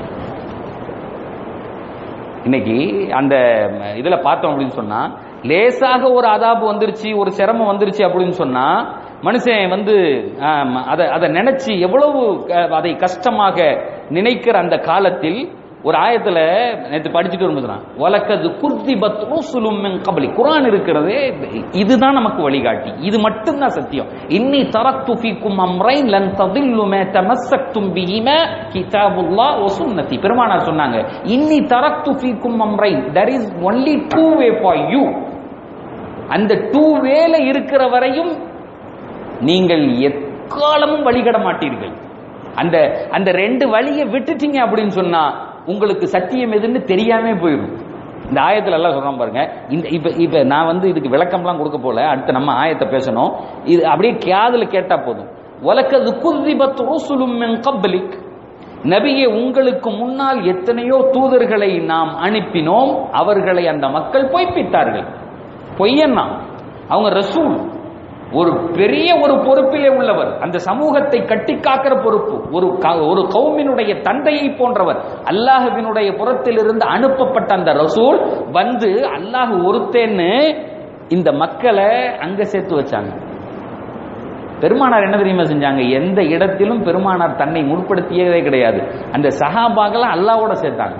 இன்னைக்கு அந்த இதுல பார்த்தோம் அப்படின்னு சொன்னா லேசாக ஒரு அதாபு வந்துருச்சு ஒரு சிரமம் வந்துருச்சு அப்படின்னு சொன்னா மனுஷன் வந்து ஆம், அதை அதை நினைச்சு எவ்வளவு அஹ், அதை கஷ்டமாக நினைக்கிற அந்த காலத்தில் ஒரு ஆயத்துல நேற்று படிச்சுட்டு வரும்போது வழக்கது குர்தி பத் ரூசுலும் மின் கபலி குரான் இருக்கிறதே இதுதான் நமக்கு வழிகாட்டி இது மட்டும்தான் சத்தியம் இன்னி தரத்து ஃபீக்கும் அம்ரைன் லன் ததில்லு மா தமஸ்ஸக்தும் பிஹிமா கிதாபுல்லாஹ் வ சுன்னதி பெருமானார் சொன்னாங்க இன்னி தரத்து ஃபீக்கும் அம்ரைன் there is only two way for you அந்த டூ வேல இருக்கிற வரையும் நீங்கள் எக்காலமும் வழிகட மாட்டீர்கள் அந்த அந்த ரெண்டு வழியை விட்டுட்டீங்க அப்படின்னு சொன்னா உங்களுக்கு சத்தியம் எதுன்னு தெரியாம போயிடும் இந்த ஆயத்துல எல்லாம் சொல்றான் பாருங்க இந்த இப்ப இப்ப நான் வந்து இதுக்கு விளக்கம்லாம் கொடுக்க போல அடுத்து நம்ம ஆயத்தை பேசணும் இது அப்படியே காதுல கேட்டா போதும் உலக்கது குர்திபத் ருசுலும் மின் கப்லிக் நபியே உங்களுக்கு முன்னால் எத்தனையோ தூதர்களை நாம் அனுப்பினோம் அவர்களை அந்த மக்கள் பொய்ப்பித்தார்கள் பொய்யன்னா அவங்க ரசூல் ஒரு பெரிய ஒரு பொறுப்பிலே உள்ளவர் அந்த சமூகத்தை கட்டி காக்கிற பொறுப்பு ஒரு க- ஒரு கௌமினுடைய தந்தையை போன்றவர் அல்லாஹ்வினுடைய புறத்திலிருந்து அனுப்பப்பட்ட அந்த ரசூல் வந்து அல்லாஹ் ஒருத்தேன்னு இந்த மக்களை அங்க சேர்த்து வச்சாங்க பெருமானார் என்ன தெரியுமா செஞ்சாங்க எந்த இடத்திலும் பெருமானார் தன்னை முற்படுத்தியதே கிடையாது அந்த சஹாபாக்களை அல்லாவோட சேர்த்தாங்க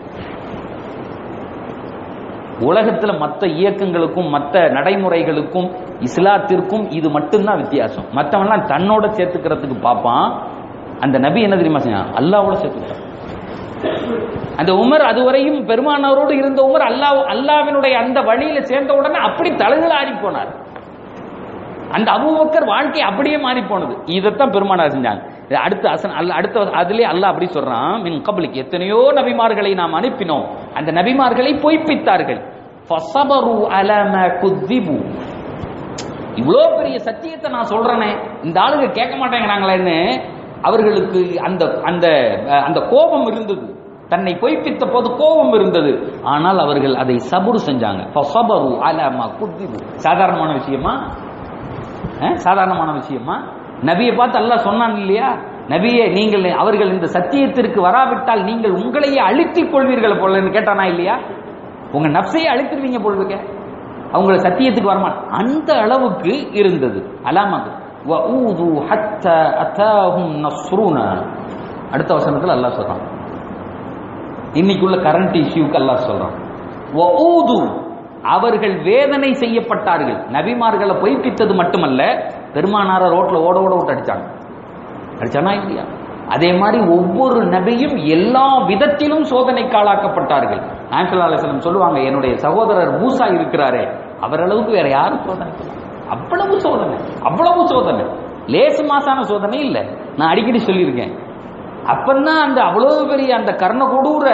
உலகத்துல மற்ற இயக்கங்களுக்கும் மற்ற நடைமுறைகளுக்கும் இஸ்லாத்திற்கும் இது மட்டும்தான் வித்தியாசம் மற்றவன்லாம் தன்னோட சேர்த்துக்கிறதுக்கு பார்ப்பான் அந்த நபி என்ன தெரியுமா செஞ்சான் அல்லாவோட சேர்த்துக்கிட்டான் அந்த உமர் அதுவரையும் பெருமானவரோடு இருந்த உமர் அல்லாஹ் அல்லாவினுடைய அந்த வழியில சேர்ந்த உடனே அப்படி தலைகளாடி போனார் அந்த அபூபக்கர் வாழ்க்கை அப்படியே மாறி போனது இதைத்தான் பெருமானார் செஞ்சாங்க இது அடுத்த அசன் அல்ல அடுத்த அதுலயே அல்லாஹ் அப்படி சொல்றான் மின் கபலிக் எத்தனையோ நபிமார்களை நாம் அனுப்பினோம் அந்த நபிமார்களை பொய்ப்பித்தார்கள் ஃபஸபரு அலா மா குத்திபு இவ்வளோ பெரிய சத்தியத்தை நான் சொல்றேனே இந்த ஆளுங்க கேட்க மாட்டேங்கிறாங்களேன்னு அவர்களுக்கு அந்த அந்த அஹ், அந்த கோபம் இருந்தது தன்னை பொய்ப்பித்த போது கோபம் இருந்தது ஆனால் அவர்கள் அதை சபுரு செஞ்சாங்க ஃபஸபரு அலா மா குத்திபு சாதாரணமான விஷயமா அஹ், சாதாரணமான விஷயமா நபியை பார்த்து அல்லாஹ் சொன்னான் இல்லையா நபியே நீங்கள் அவர்கள் இந்த சத்தியத்திற்கு வராவிட்டால் நீங்கள் உங்களையே அழித்துக் கொள்வீர்கள் போலன்னு கேட்டானா இல்லையா உங்க நப்சையே அழித்துருவீங்க போல்விக்க அவங்கள சத்தியத்துக்கு வரமாட்டான் அந்த அளவுக்கு இருந்தது அலாமது வஊது ஹத்த அத்தாஹும் நஸ்ருனா அடுத்த வசனத்துல அல்லாஹ் சொல்றான் இன்னைக்குள்ள கரண்ட் இஷ்யூக்கு அல்லாஹ் சொல்றான் வஊது அவர்கள் வேதனை செய்யப்பட்டார்கள் நபிமார்களை பொய்ப்பித்தது மட்டுமல்ல பெருமானார ரோட்ல ஓட ஓட விட்டு அடிச்சாங்க அடிச்சானா இல்லையா அதே மாதிரி ஒவ்வொரு நபியும் எல்லா விதத்திலும் சோதனைக்கு ஆளாக்கப்பட்டார்கள் ஆம்சல்லா அலிஸ்லம் சொல்லுவாங்க என்னுடைய சகோதரர் மூசா இருக்கிறாரே அவர் அளவுக்கு வேற யாரும் சோதனை பண்ணல. அவ்வளவு சோதனை அவ்வளவு சோதனை லேசு மாசான சோதனை இல்ல நான் அடிக்கடி சொல்லியிருக்கேன் அப்பந்தான் அந்த அவ்வளவு பெரிய அந்த கர்ண கொடூர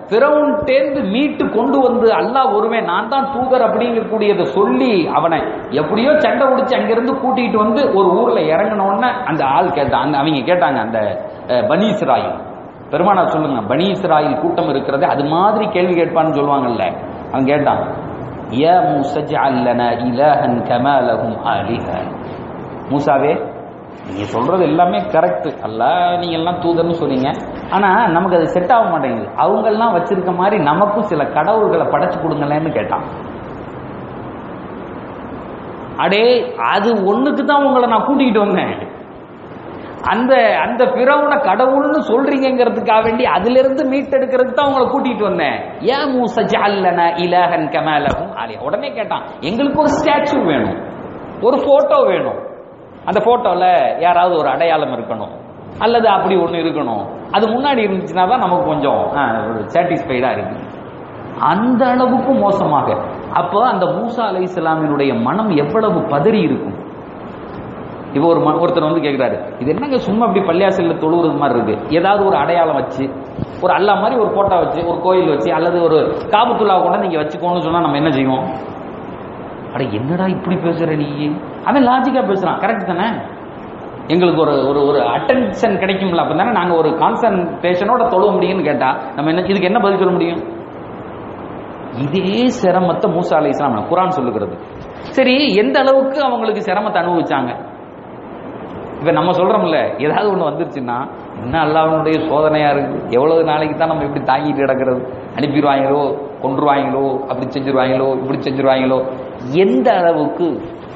பிறவுன்ட்டேந்து மீட்டு கொண்டு வந்து அல்லாஹ் ஒருவே நான் தான் தூதர் அப்படிங்கக்கூடியதை சொல்லி அவனை எப்படியோ சண்டை பிடிச்சி அங்கிருந்து கூட்டிகிட்டு வந்து ஒரு ஊர்ல இறங்கின உடனே அந்த ஆள் கேட்டான் அந்த அவங்க கேட்டாங்க அந்த அஹ், பனி இஸ்ராயில் பெருமானா சொல்லுங்க பனி இஸ்ராயில் கூட்டம் இருக்கிறது அது மாதிரி கேள்வி கேட்பான்னு சொல்லுவாங்கல்ல அவன் கேட்டான் யா மூசஜ் அல்லன இலஹன் கமாலஹும் ஆலிஹ மூசாவே நீங்க சொல்றது எல்லாமே கரெக்ட் அல்ல நீங்க எல்லாம் தூதர்னு சொன்னீங்க ஆனா நமக்கு அது செட் ஆக மாட்டேங்குது அவங்க எல்லாம் வச்சிருக்க மாதிரி நமக்கும் சில கடவுள்களை படைச்சு கொடுங்களேன்னு கேட்டான் அடே அது ஒண்ணுக்கு தான் உங்களை நான் கூட்டிகிட்டு வந்தேன் அந்த அந்த பிறவுன கடவுள்னு சொல்றீங்கிறதுக்காக வேண்டி அதுல இருந்து மீட்டெடுக்கிறதுக்கு தான் உங்களை கூட்டிட்டு வந்தேன் ஏன் மூசஜ் அல்லன இலஹன் கமாலஹும் ஆலியா உடனே கேட்டான் எங்களுக்கு ஒரு ஸ்டாச்சு வேணும் ஒரு போட்டோ வேணும் அந்த போட்டோல யாராவது ஒரு அடையாளம் இருக்கணும் அல்லது அப்படி ஒண்ணு இருக்கணும் அது முன்னாடி இருந்துச்சுன்னா தான் நமக்கு கொஞ்சம் சாட்டிஸ்ஃபைடா இருக்கு அந்த அளவுக்கு மோசமாக அப்போ அந்த மூசா அலை இஸ்லாமினுடைய மனம் எவ்வளவு பதறி இருக்கும் இப்போ ஒரு ம- ஒருத்தர் வந்து கேட்கிறாரு இது என்னங்க சும்மா அப்படி பள்ளியாசல்ல தொழுவுறது மாதிரி இருக்கு ஏதாவது ஒரு அடையாளம் வச்சு ஒரு அல்லா மாதிரி ஒரு போட்டோ வச்சு ஒரு கோயில் வச்சு அல்லது ஒரு காபத்துல்லா கூட நீங்க வச்சுக்கோன்னு சொன்னா நம்ம என்ன செய்வோம் அட என்னடா இப்படி பேசுற நீ அவன் லாஜிக்கா பேசுறான் கரெக்ட் தானே எங்களுக்கு ஒரு ஒரு ஒரு அட்டென்ஷன் கிடைக்கும்ல அப்ப தானே நாங்க ஒரு கான்சன்ட்ரேஷனோட தொழுவ முடியும்னு கேட்டா நம்ம என்ன இதுக்கு என்ன பதில் சொல்ல முடியும் இதே சிரமத்தை மூசா அலை இஸ்லாம் குரான் சொல்லுகிறது சரி எந்த அளவுக்கு அவங்களுக்கு சிரமத்தை அனுபவிச்சாங்க இப்ப நம்ம சொல்றோம்ல ஏதாவது ஒண்ணு வந்துருச்சுன்னா என்ன அல்லாஹ்வுடைய சோதனையா இருக்கு எவ்வளவு நாளைக்கு தான் நம்ம இப்படி தாங்கிட்டு கிடக்கிறது அனுப்பிடுவாங்களோ கொன்றுவாங்களோ அப்படி செஞ்சிருவாங்களோ இப்படி செஞ்சிருவாங்களோ எந்த அளவுக்கு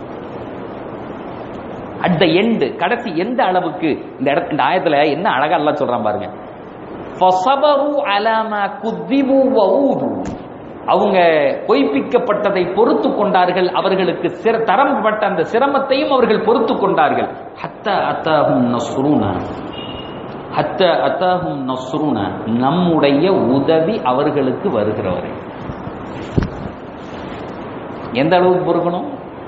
அட் த எண்டு கடைசி எந்த அளவுக்கு இந்த இடத்து இந்த ஆயத்துல என்ன அழகா எல்லாம் சொல்றான் பாருங்க فَصَبَرُوا عَلَى مَا كُذِّبُوا وَأُوذُوا. அவங்க பொய்ப்பிக்கப்பட்டதை பொறுத்து கொண்டார்கள் அவர்களுக்கு சிர- தரம்பட்ட அந்த சிரமத்தையும் அவர்கள் பொறுத்து கொண்டார்கள் ஹத்த அத்தாஹும் நஸ்ருனா ஹத்த அத்தாஹும் நஸ்ருனா நம்முடைய உதவி அவர்களுக்கு வருகிறவரை எந்த அளவுக்கு பொறுக்கணும்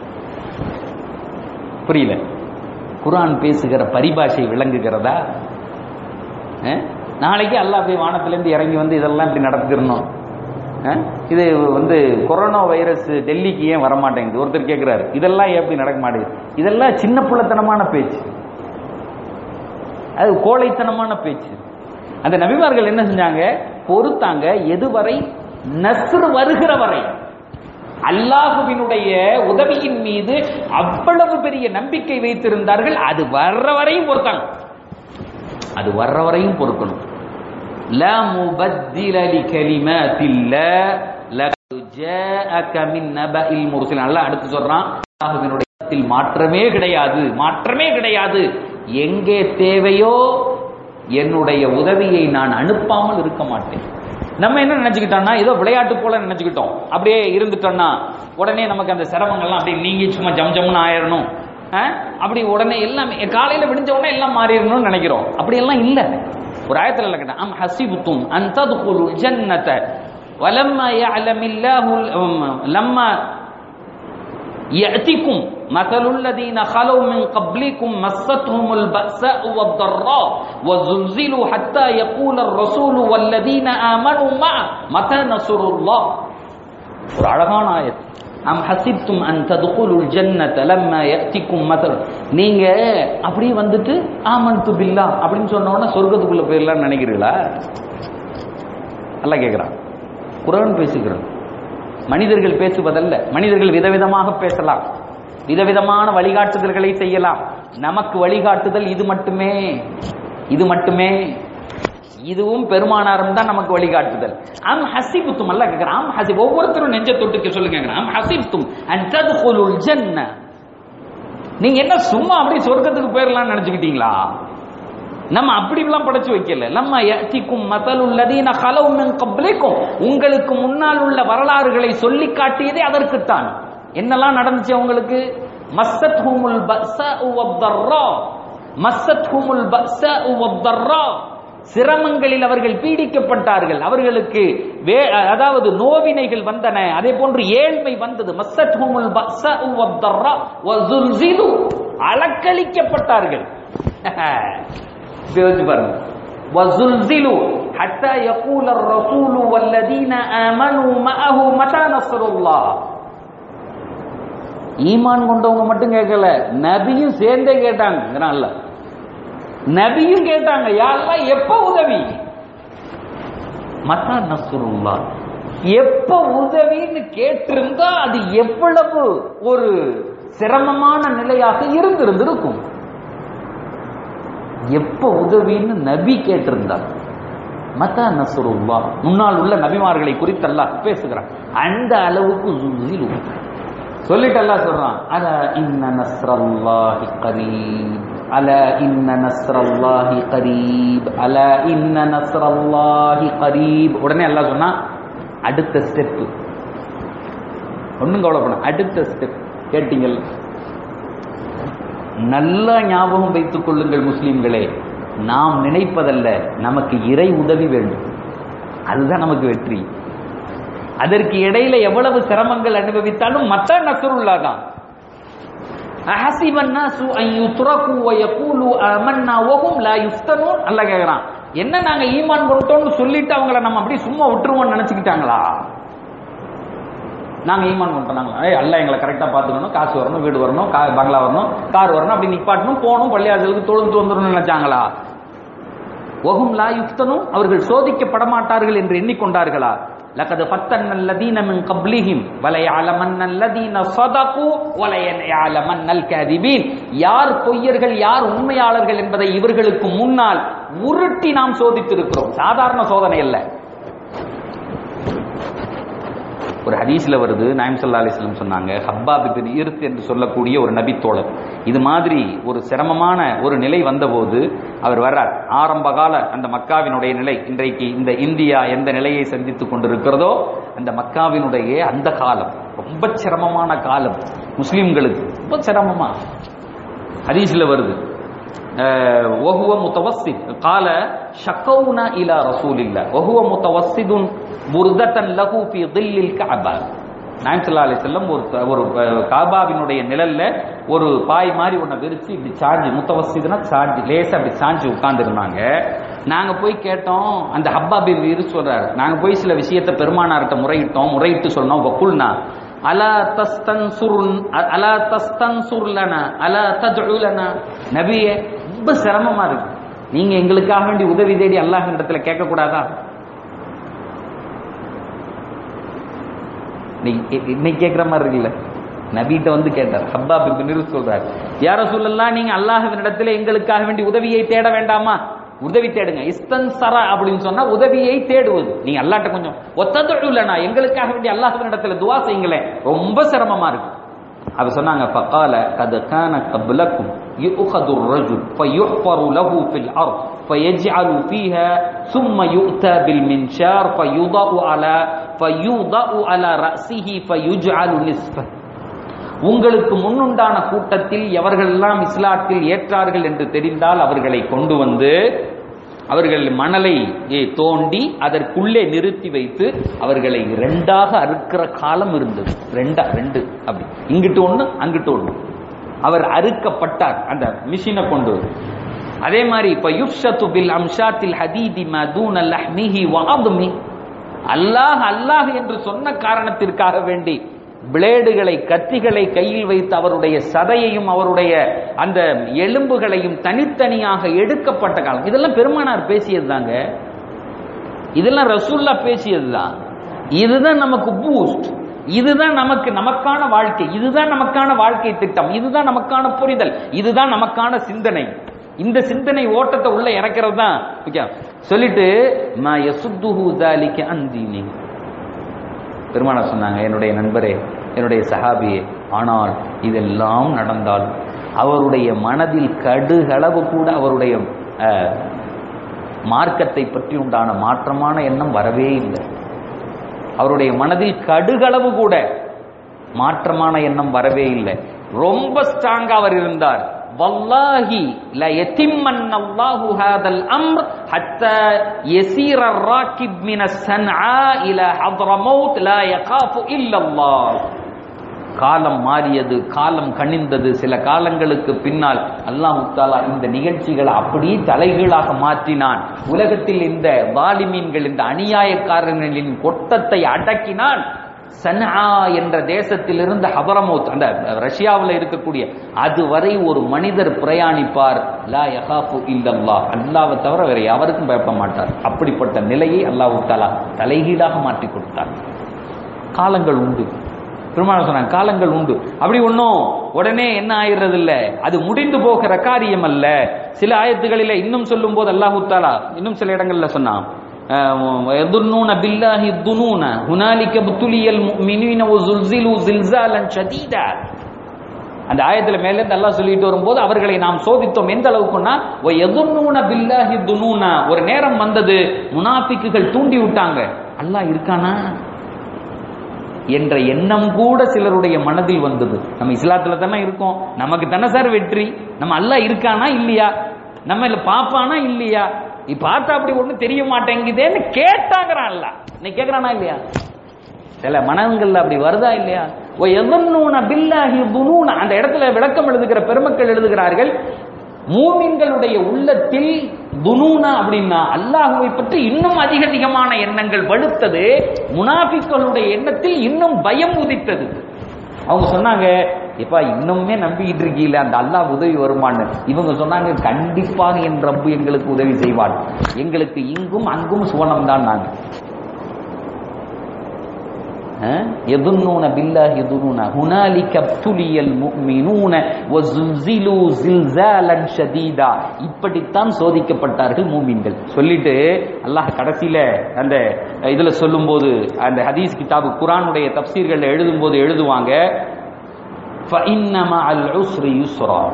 புரியல குர்ஆன் பேசுகிற பரிபாஷை விளங்குகிறதா அஹ்? நாளைக்கு அல்லாஹ் போய் வானத்திலேருந்து இறங்கி வந்து இதெல்லாம் இப்படி நடத்திடணும் அஹ்? இது வந்து கொரோனா வைரஸ் டெல்லிக்கு ஏன் வரமாட்டேங்குது ஒருத்தர் கேட்கிறாரு இதெல்லாம் ஏன் இப்படி நடக்க மாட்டேங்குது இதெல்லாம் சின்ன புள்ளத்தனமான பேச்சு அது கோழைத்தனமான பேச்சு அந்த நபிமார்கள் என்ன செஞ்சாங்க பொறுத்தாங்க எதுவரை நஸ்ர் வருகிற வரை அல்லாஹுவினுடைய உதவியின் மீது அவ்வளவு பெரிய நம்பிக்கை வைத்திருந்தார்கள் அது வர்ற வரையும் பொறுத்தாங்க அது வர்ற வரையும் பொறுக்கணும் لا مبدل لكلمات الله لقد جاءك من نبأ المرسلين அல்லாஹ் அடுத்து சொல்றான் அல்லாஹ்வினுடைய இடத்தில் மாற்றமே கிடையாது மாற்றமே கிடையாது எங்கே தேவையோ என்னுடைய உதவியை நான் அனுப்பாமல் இருக்க மாட்டேன் நம்ம என்ன நினைச்சுக்கிட்டோம்னா ஏதோ விளையாட்டு போல நினைச்சுக்கிட்டோம் அப்படியே இருந்துட்டோம்னா உடனே நமக்கு அந்த சிரமங்கள்லாம் அப்படியே நீங்கி சும்மா ஜம் ஜம்னு ஆயிடணும் அஹ்? அப்படி உடனே எல்லாமே காலையில விடிஞ்ச உடனே எல்லாம் மாறிடணும்னு நினைக்கிறோம் அப்படி எல்லாம் இல்ல ஒரு ஆயத்துல இல்ல கேட்டா அம் ஹசிபுத்தும் அன் ததுகுலுல் ஜன்னத வலம்மா யஅலமில்லாஹு லம்மா يأتكم مثل الذين خلوا من قبلكم مستهم البأساء والضراء وزلزلوا حتى يقول الرسول والذين آمنوا معه متى نصر الله ஒரு அழகான ஆயத் அம் ஹசிப்தும் அன் ததுகுலுல் ஜன்னத லம்மா யஅதிக்கும் மதல் நீங்க அப்படியே வந்துட்டு ஆமன்து பில்லா அப்படின்னு சொன்ன உடனே சொர்க்கத்துக்குள்ள போயிடலாம்னு நினைக்கிறீங்களா அல்லாஹ் கேக்குறான் குர்ஆன் பேசுகிறான் மனிதர்கள் பேசுவதல்ல மனிதர்கள் விதவிதமாக பேசலாம் விதவிதமான வழிகாட்டுதல்களை செய்யலாம் நமக்கு வழிகாட்டுதல் இது மட்டுமே இது மட்டுமே இதுவும் பெருமானாரும் தான் நமக்கு வழிகாட்டுதல் அம் ஹசிபுத்தும் அல்ல கேட்கிறான் அம் ஹசிப் ஒவ்வொருத்தரும் நெஞ்ச தொட்டுக்க சொல்லுங்க அம் ஹசிப்தும் அன் ததுகுலுல் ஜன்ன நீங்க என்ன சும்மா அப்படியே சொர்க்கத்துக்கு போயிடலாம்னு நினைச்சுக்கிட்டீங்களா நம்ம அப்படிலாம் படைச்சு வைக்கல நம்ம யத்திக்கும் மதலுல்லதீன ஹலவு மின் கப்லிக்கும் உங்களுக்கு முன்னால் உள்ள வரலாறுகளை சொல்லி காட்டியதே அதற்குத்தான் என்னெல்லாம் நடந்துச்சு அவங்களுக்கு மஸ்ஸத் ஹுமுல் பஸ்ஸாஉ வத்தர்ரா மஸ்ஸத் ஹுமுல் பஸ்ஸாஉ வத்தர்ரா சிரமங்களில் அவர்கள் பீடிக்கப்பட்டார்கள் அவர்களுக்கு வே- அதாவது நோவினைகள் வந்தன அதே போன்று ஏழ்மை வந்தது மஸ்ஸத் ஹுமுல் பஸ்ஸாஉ வத்தர்ரா வஸுல்சிலு அலக்களிக்கப்பட்டார்கள் யோசிச்சு பாருங்க வஸுல்சிலு ஹத்தா யகூல الرسول والذين آمنوا معه متى نصر الله ஈமான் கொண்டவங்க மட்டும் கேட்கல நபியும் சேர்ந்தே கேட்டாங்க நபியும் கேட்டாங்க யாரெல்லாம் எப்ப உதவி மத்தா நசுருல்லா எப்ப உதவின்னு கேட்டிருந்தா அது எவ்வளவு ஒரு சிரமமான நிலையாக இருந்திருந்திருக்கும் எப்ப உதவின்னு நபி கேட்டிருந்தார் மத்தா நசுருல்லா முன்னால் உள்ள நபிமார்களை குறித்து அல்லாஹ் பேசுகிறான் அந்த அளவுக்கு ஜுல்சிலு சொல்லிட்டு அல்லாஹ் சொல்றான் அல இன்ன நஸ்ரல்லாஹி கரீப் அல இன்ன நஸ்ரல்லாஹி கரீப் அல இன்ன நஸ்ரல்லாஹி கரீப் உடனே அல்லாஹ் சொன்னா அடுத்த ஸ்டெப் ஒண்ணும் கவலைப்பட அடுத்த ஸ்டெப் கேட்டீங்கல்ல நல்லா ஞாபகம் வைத்துக் கொள்ளுங்கள் முஸ்லிம்களே நாம் நினைப்பதல்ல நமக்கு இறை உதவி வேண்டும் அதுதான் நமக்கு வெற்றி அதற்கு இடையில எவ்வளவு சிரமங்கள் அனுபவித்தாலும் மத்த நசருல்லா தான் அல்ல கேக்குறான் என்ன நாங்க ஈமான் கொடுத்தோம்னு சொல்லிட்டு அவங்கள நம்ம அப்படியே சும்மா விட்டுருவோம்னு நினைச்சுக்கிட்டாங்களா நாங்க ஈமான் கொண்டோம் ஏய் அல்ல எங்களை கரெக்டா பாத்துக்கணும் காசு வரணும் வீடு வரணும் பங்களா வரணும் கார் வரணும் அப்படி நிப்பாட்டணும் போகணும் பள்ளியாசலுக்கு தொழுந்து வந்துடணும்னு நினைச்சாங்களா ஒகும் லா யுக்தனும் அவர்கள் சோதிக்கப்பட மாட்டார்கள் என்று எண்ணிக்கொண்டார்களா லகது ஃபத்தன் அல்லதீன மின் கப்லிஹிம் வலையாலமன் அல்லதீன சதகு வலையாலமன் அல் காதிபீன் யார் பொய்யர்கள் யார் உண்மையாளர்கள் என்பதை இவர்களுக்கு முன்னால் உருட்டி நாம் சோதித்திருக்கிறோம் சாதாரண சோதனை அல்ல ஒரு ஹதீஸ்ல வருது நாயம் சல்லா அலிஸ்லம் சொன்னாங்க ஹப்பாப் பின் இர்த் என்று சொல்லக்கூடிய ஒரு நபித்தோழர் இது மாதிரி ஒரு சிரமமான ஒரு நிலை வந்தபோது அவர் வர்றார் ஆரம்ப கால அந்த மக்காவினுடைய நிலை இன்றைக்கு இந்த இந்தியா எந்த நிலையை சந்தித்துக் கொண்டிருக்கிறதோ அந்த மக்காவினுடைய அந்த காலம் ரொம்ப சிரமமான காலம் முஸ்லிம்களுக்கு ரொம்ப சிரமமா ஹதீஸ்ல வருது وهو متوسط قال شكونا الى رسول الله وهو متوسط بردة له في ظل الكعبة நாயம் சல்லா அலி செல்லம் ஒரு ஒரு காபாவினுடைய நிழல்ல ஒரு பாய் மாதிரி ஒன்றை விரிச்சு இப்படி சாஞ்சு முத்தவசிதுனா சாஞ்சு லேசா அப்படி சாஞ்சு உட்கார்ந்து இருந்தாங்க நாங்க போய் கேட்டோம் அந்த ஹப்பா பின் இரு சொல்றாரு நாங்க போய் சில விஷயத்தை பெருமானார்கிட்ட முறையிட்டோம் முறையிட்டு சொன்னோம் வக்குல்னா அலா தஸ்தன்சுருன் அலா தஸ்தன்சுர்லனா அலா தஜ்உலனா நபியே ரொம்ப சிரமமா இருக்கு நீங்க எங்களுக்காக வேண்டி உதவி தேடி அல்லாஹ் இடத்துல கேட்க கூடாதா இன்னைக்கு கேட்கிற மாதிரி இருக்குல்ல நபிட்ட வந்து கேட்டார் ஹப்பா பின் சொல்றாரு யார சொல்லலாம் நீங்க அல்லாஹின் இடத்துல எங்களுக்காக வேண்டி உதவியை தேட வேண்டாமா உதவி தேடுங்க இஸ்தன் சரா அப்படின்னு சொன்னா உதவியை தேடுவது நீங்க அல்லாட்ட கொஞ்சம் ஒத்தது இல்லைனா எங்களுக்காக வேண்டி அல்லாஹின் இடத்துல துவா செய்யுங்களேன் ரொம்ப சிரமமா இருக்கு அவ சொன்னாங்க فقال قد كان قبلكم يؤخذ الرجل فيحفر له في الارض فيجعل فيها ثم يؤتى بالمنشار فيوضع على فيوضع على راسه فيجعل نصفه உங்களுக்கு முன்னுண்டான கூட்டத்தில் எவர்களெல்லாம் இஸ்லாத்தில் ஏற்றார்கள் என்று தெரிந்தால் அவர்களை கொண்டு வந்து அவர்கள் மணலை தோண்டி அதற்குள்ளே நிறுத்தி வைத்து அவர்களை ரெண்டாக அறுக்கிற காலம் இருந்தது ரெண்டா ரெண்டு அப்படி இங்கிட்டு ஒண்ணு அங்கிட்டு ஒண்ணு அவர் அறுக்கப்பட்டார் அந்த மிஷினை கொண்டு அதே மாதிரி இப்ப யுஷத்து பில் அம்ஷாத்தில் ஹதீதி மதூன் லஹ்மிஹி வஅத்மி அல்லாஹ் அல்லாஹ் என்று சொன்ன காரணத்திற்காக வேண்டி பிளேடுகளை கத்திகளை கையில் வைத்து அவருடைய சதையையும் அவருடைய அந்த எலும்புகளையும் தனித்தனியாக எடுக்கப்பட்ட காலம் இதெல்லாம் பெருமானார் பேசியது தாங்க இதெல்லாம் ரசூல்லா பேசியது தான் இதுதான் நமக்கு பூஸ்ட் இதுதான் நமக்கு நமக்கான வாழ்க்கை இதுதான் நமக்கான வாழ்க்கை திட்டம் இதுதான் நமக்கான புரிதல் இதுதான் நமக்கான சிந்தனை இந்த சிந்தனை ஓட்டத்தை உள்ள இறக்கிறது தான் முக்கியம் சொல்லிட்டு மா யசுத்துஹு தாலிக அந்தீனி பெருமானார் சொன்னாங்க என்னுடைய நண்பரே என்னுடைய சஹாபியே ஆனால் இதெல்லாம் நடந்தால் அவருடைய மனதில் கடுகளவு கூட அவருடைய மார்க்கத்தை பற்றி உண்டான மாற்றமான எண்ணம் வரவே இல்லை அவருடைய மனதில் கடுகளவு கூட மாற்றமான எண்ணம் வரவே இல்லை ரொம்ப ஸ்ட்ராங்கா அவர் இருந்தார் வல்லாஹி ல யதிம்மன் அல்லாஹு ஹாதல் அம்ர் ஹத்தா யசீர الراكب من الصنعاء الى حضرموت لا يخاف الا الله காலம் மாறியது காலம் கனிந்தது சில காலங்களுக்கு பின்னால் அல்லாஹ் தாலா இந்த நிகழ்ச்சிகளை அப்படியே தலைகீழாக மாற்றினான் உலகத்தில் இந்த வாலிமீன்கள் இந்த அநியாயக்காரர்களின் கொட்டத்தை அடக்கினான் சன்ஆ என்ற தேசத்திலிருந்து ஹபரமௌத் அந்த ரஷ்யாவில் இருக்கக்கூடிய அதுவரை ஒரு மனிதர் பிரயாணிப்பார் லா யஹாஃபு இல்லல்லாஹ் அல்லாஹ்வை தவிர வேற யாருக்கும் பயப்பட மாட்டார் அப்படிப்பட்ட நிலையை அல்லாஹ் தாலா தலைகீழாக மாற்றி கொடுத்தார் காலங்கள் உண்டு பெருமாள் சொன்னாங்க காலங்கள் உண்டு அப்படி ஒன்றும் உடனே என்ன ஆயிடுறது இல்ல அது முடிந்து போகிற காரியம் அல்ல சில ஆயத்துகளில இன்னும் சொல்லும் போது அல்லாஹு தாலா இன்னும் சில இடங்கள்ல சொன்னான் يظنون بالله الظنون هنالك ابتلي المؤمنين وزلزلوا زلزالا شديدا அந்த ஆயத்துல மேல இருந்து அல்லாஹ் சொல்லிட்டு வரும்போது அவர்களை நாம் சோதித்தோம் எந்த அளவுக்குன்னா எதுனூன பில்லாஹி துனூனா ஒரு நேரம் வந்தது முனாபிக்குகள் தூண்டி விட்டாங்க அல்லாஹ் இருக்கானா என்ற எண்ணம் கூட சிலருடைய மனதில் வந்தது நம்ம இஸ்லாத்துல தானே இருக்கோம் நமக்கு தானே சார் வெற்றி நம்ம அல்லாஹ் இருக்கானா இல்லையா நம்ம இல்ல பாப்பானா இல்லையா நீ பார்த்தா அப்படி ஒண்ணும் தெரிய மாட்டேங்குதேன்னு கேட்டாங்கிறான் அல்ல நீ கேக்குறானா இல்லையா சில மனங்கள்ல அப்படி வருதா இல்லையா ஓ எவன்னூன பில்லாஹி துனூன அந்த இடத்துல விளக்கம் எழுதுகிற பெருமக்கள் எழுதுகிறார்கள் மூமின்களுடைய உள்ளத்தில் துனூனா அப்படின்னா அல்லாஹுவை பற்றி இன்னும் அதிக அதிகமான எண்ணங்கள் வலுத்தது முனாஃபிக்களுடைய எண்ணத்தில் இன்னும் பயம் உதித்தது அவங்க சொன்னாங்க எப்பா இன்னுமே நம்பிக்கிட்டு இருக்கீல அந்த அல்லாஹ் உதவி வருமான்னு இவங்க சொன்னாங்க கண்டிப்பாக என் ரப்பு எங்களுக்கு உதவி செய்வான் எங்களுக்கு இங்கும் அங்கும் சுவனம் தான் நாங்க يظنون بالله ظنونا هنالك ابتلي المؤمنون وزلزلوا زلزالا شديدا இப்படித்தான் சோதிக்கப்பட்டார்கள் மூமின்கள் சொல்லிட்டு அல்லாஹ் கடைசியில அந்த இதுல சொல்லும்போது அந்த ஹதீஸ் கிதாபு குரானுடைய தப்சீர்கள் எழுதும்போது எழுதுவாங்க فإن مع العسر يسرا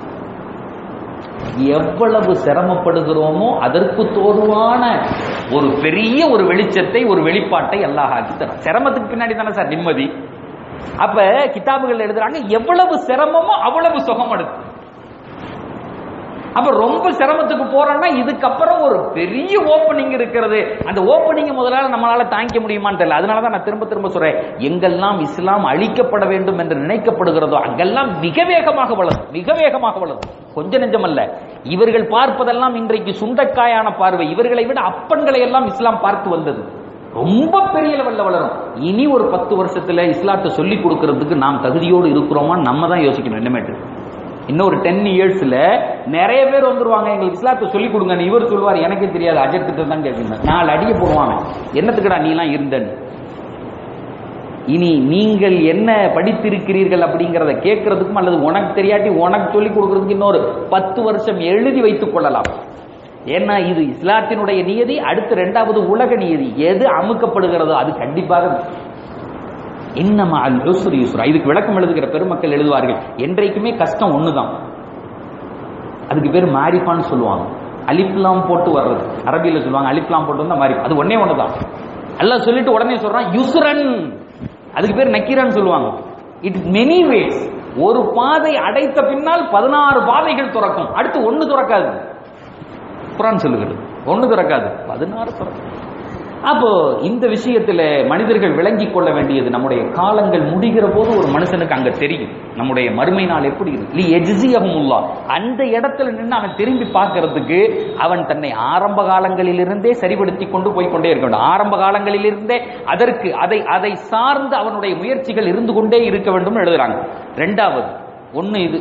எவ்வளவு சிரமப்படுகிறோமோ அதற்கு தோதுவான ஒரு பெரிய ஒரு வெளிச்சத்தை ஒரு வெளிப்பாட்டை அல்லாஹ் ஆக்கி தரான் சிரமத்துக்கு பின்னாடி தானே சார் நிம்மதி அப்ப கிதாபுகள் எழுதுறாங்க எவ்வளவு சிரமமோ அவ்வளவு சுகம் அடுத்து அப்ப ரொம்ப சிரமத்துக்கு போறோம்னா இதுக்கப்புறம் ஒரு பெரிய ஓப்பனிங் இருக்கிறது அந்த ஓப்பனிங் முதலால நம்மளால தாங்கிக்க முடியுமான்னு தெரியல அதனாலதான் நான் திரும்ப திரும்ப சொல்றேன் எங்கெல்லாம் இஸ்லாம் அழிக்கப்பட வேண்டும் என்று நினைக்கப்படுகிறதோ அங்கெல்லாம் மிக வேகமாக வளரும் மிக வேகமாக வளரும் கொஞ்ச நெஞ்சம் அல்ல இவர்கள் பார்ப்பதெல்லாம் இன்றைக்கு சுண்டக்காயான பார்வை இவர்களை விட அப்பன்களை எல்லாம் இஸ்லாம் பார்த்து வந்தது ரொம்ப பெரிய லெவல்ல வளரும் இனி ஒரு பத்து வருஷத்துல இஸ்லாத்தை சொல்லி கொடுக்கறதுக்கு நாம் தகுதியோடு இருக்கிறோமா நம்ம தான் யோசிக்கணும் என்னமேட்டு இன்னொரு டென் இயர்ஸ்ல நிறைய பேர் வந்துருவாங்க எங்களுக்கு இஸ்லாத்தை சொல்லி கொடுங்க இவர் சொல்லுவார் எனக்கே தெரியாது அஜர் கிட்ட தான் கேட்கணும் நாலு அடிய போடுவாங்க என்னத்துக்குடா நீ எல்லாம் இருந்தன்னு இனி நீங்கள் என்ன படித்திருக்கிறீர்கள் அப்படிங்கிறத கேட்கறதுக்கும் அல்லது உனக்கு தெரியாட்டி உனக்கு சொல்லி கொடுக்கறதுக்கு இன்னொரு பத்து வருஷம் எழுதி வைத்துக் கொள்ளலாம் ஏன்னா இது இஸ்லாத்தினுடைய நியதி அடுத்து ரெண்டாவது உலக நியதி எது அமுக்கப்படுகிறதோ அது கண்டிப்பாக இன்னமா அல் யுஸ்ரு யுஸ்ரா இதுக்கு விளக்கம் எழுதுகிற பெருமக்கள் எழுதுவார்கள் என்றைக்குமே கஷ்டம் ஒண்ணுதான் அதுக்கு பேர் மாரிஃபான்னு சொல்லுவாங்க அலிப்லாம் போட்டு வர்றது அரபியில சொல்லுவாங்க அலிப்லாம் போட்டு வந்தா மாரிஃபா அது ஒன்னே ஒண்ணுதான் அல்லாஹ் சொல்லிட்டு உடனே சொல்றான் யுஸ்ரன் அதுக்கு பேர் நக்கீரான்னு சொல்லுவாங்க இட் மெனி வேஸ் ஒரு பாதை அடைத்த பின்னால் பதினாறு பாதைகள் துறக்கும் அடுத்து ஒண்ணு துறக்காது குரான் சொல்லுகிறது ஒண்ணு திறக்காது பதினாறு திறக்கும் அப்போ இந்த விஷயத்துல மனிதர்கள் விளங்கிக் கொள்ள வேண்டியது நம்முடைய காலங்கள் முடிகிற போது ஒரு மனுஷனுக்கு அங்க தெரியும் நம்முடைய மறுமை நாள் எப்படி இருக்கு லி எஜ்சியஹுமுல்லா அந்த இடத்துல நின்று அவன் திரும்பி பார்க்கறதுக்கு அவன் தன்னை ஆரம்ப காலங்களிலிருந்தே சரிபடுத்தி கொண்டு போய் கொண்டே இருக்க வேண்டும் ஆரம்ப காலங்களிலிருந்தே அதற்கு அதை அதை சார்ந்து அவனுடைய முயற்சிகள் இருந்து கொண்டே இருக்க வேண்டும் எழுதுறாங்க ரெண்டாவது ஒண்ணு இது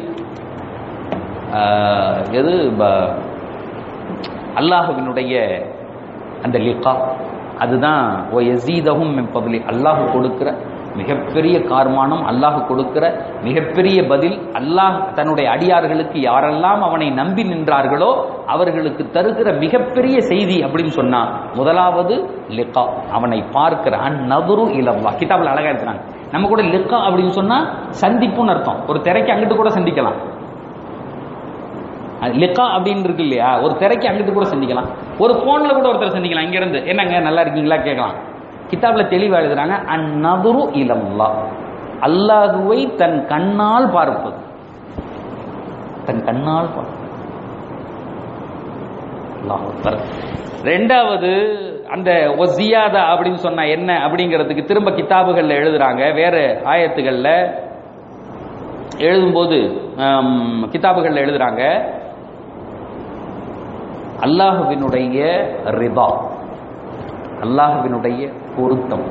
ஆஹ், எது ப- அல்லாஹுவினுடைய அந்த லிகா அதுதான் ஓ எசீதகும் பபலி அல்லாஹ் கொடுக்கிற மிகப்பெரிய கார்மானம் அல்லாஹ் கொடுக்கிற மிகப்பெரிய பதில் அல்லாஹ் தன்னுடைய அடியார்களுக்கு யாரெல்லாம் அவனை நம்பி நின்றார்களோ அவர்களுக்கு தருகிற மிகப்பெரிய செய்தி அப்படின்னு சொன்னா முதலாவது லிகா அவனை பார்க்கிற அந்நதுரு இலவா கிதாபில் அழகா இருக்கிறாங்க நம்ம கூட லிகா அப்படின்னு சொன்னா சந்திப்புன்னு அர்த்தம் ஒரு திரைக்கு அங்கிட்டு கூட சந்திக்கலாம் அது லிகா அப்படின்னு இருக்கு இல்லையா ஒரு திரைக்கு அங்கிட்டு கூட சந்திக்கலாம் ஒரு போன்ல கூட ஒருத்தர் சந்திக்கலாம் இங்க இருந்து என்னங்க நல்லா இருக்கீங்களா கேட்கலாம் கிதாப்ல தெளிவா எழுதுறாங்க அந்நதுரு இலம்லா அல்லாஹுவை தன் கண்ணால் பார்ப்பது தன் கண்ணால் பார்ப்பது அல்லாஹ் அக்பர். ரெண்டாவது அந்த ஒசியாதா அப்படின்னு சொன்னா என்ன அப்படிங்கிறதுக்கு திரும்ப கிதாபுகள்ல எழுதுறாங்க வேற ஆயத்துகள்ல எழுதும்போது கிதாபுகளில் எழுதுறாங்க அல்லாஹுவினுடைய ரிதா அல்லாஹுவினுடைய பொருத்தம்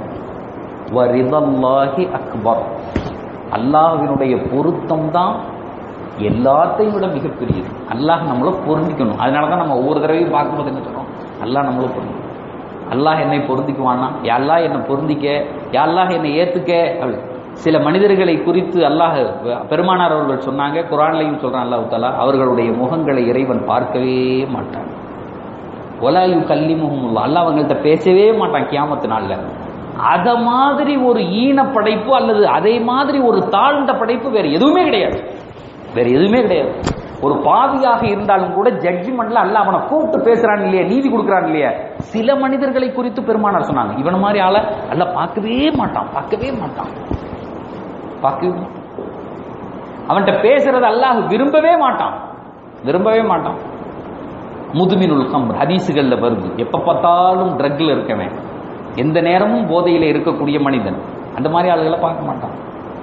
வரிதல்லாஹி அக்பர் அல்லாஹுவினுடைய பொருத்தம் தான் எல்லாத்தையும் விட மிகப்பெரியது அல்லாஹ் நம்மளை பொருந்திக்கணும் அதனால தான் நம்ம ஒவ்வொரு தடவையும் பார்க்கும்போது என்ன சொல்றோம் அல்லாஹ் நம்மளை பொருந்திக்கணும் அல்லாஹ் என்னை பொருந்திக்குவானா யாழ்லாஹ் என்னை பொருந்திக்க யாழ்லாஹ் என்னை ஏத்துக்க அப்படி சில மனிதர்களை குறித்து அல்லாஹ் பெருமானார் அவர்கள் சொன்னாங்க குரான்லையும் சொல்றான் அல்லாஹ் தாலா அவர்களுடைய முகங்களை இறைவன் பார்க்கவே மாட்டான் ஒலாயு கல்லி முகமுல்லா அல்லாஹ் அவங்கள்ட்ட பேசவே மாட்டான் கியாமத்து நாள்ல அத மாதிரி ஒரு ஈன படைப்பு அல்லது அதே மாதிரி ஒரு தாழ்ந்த படைப்பு வேற எதுவுமே கிடையாது வேற எதுவுமே கிடையாது ஒரு பாவியாக இருந்தாலும் கூட ஜட்ஜ்மெண்ட்ல அல்ல அவனை கூப்பிட்டு பேசுறான் இல்லையா நீதி கொடுக்குறான் இல்லையா சில மனிதர்களை குறித்து பெருமானார் சொன்னாங்க இவன் மாதிரி ஆள அல்ல பார்க்கவே மாட்டான் பார்க்கவே மாட்டான் பார்க்கவே மாட்டான். அவன்கிட்ட பேசுறது அல்லாஹ் விரும்பவே மாட்டான் விரும்பவே மாட்டான் முதுமினுல் கம்ர் ஹதீசுகள்ல வருது எப்ப பார்த்தாலும் ட்ரக்ல இருக்கவன் எந்த நேரமும் போதையில இருக்கக்கூடிய மனிதன் அந்த மாதிரி ஆளுகளை பார்க்க மாட்டான்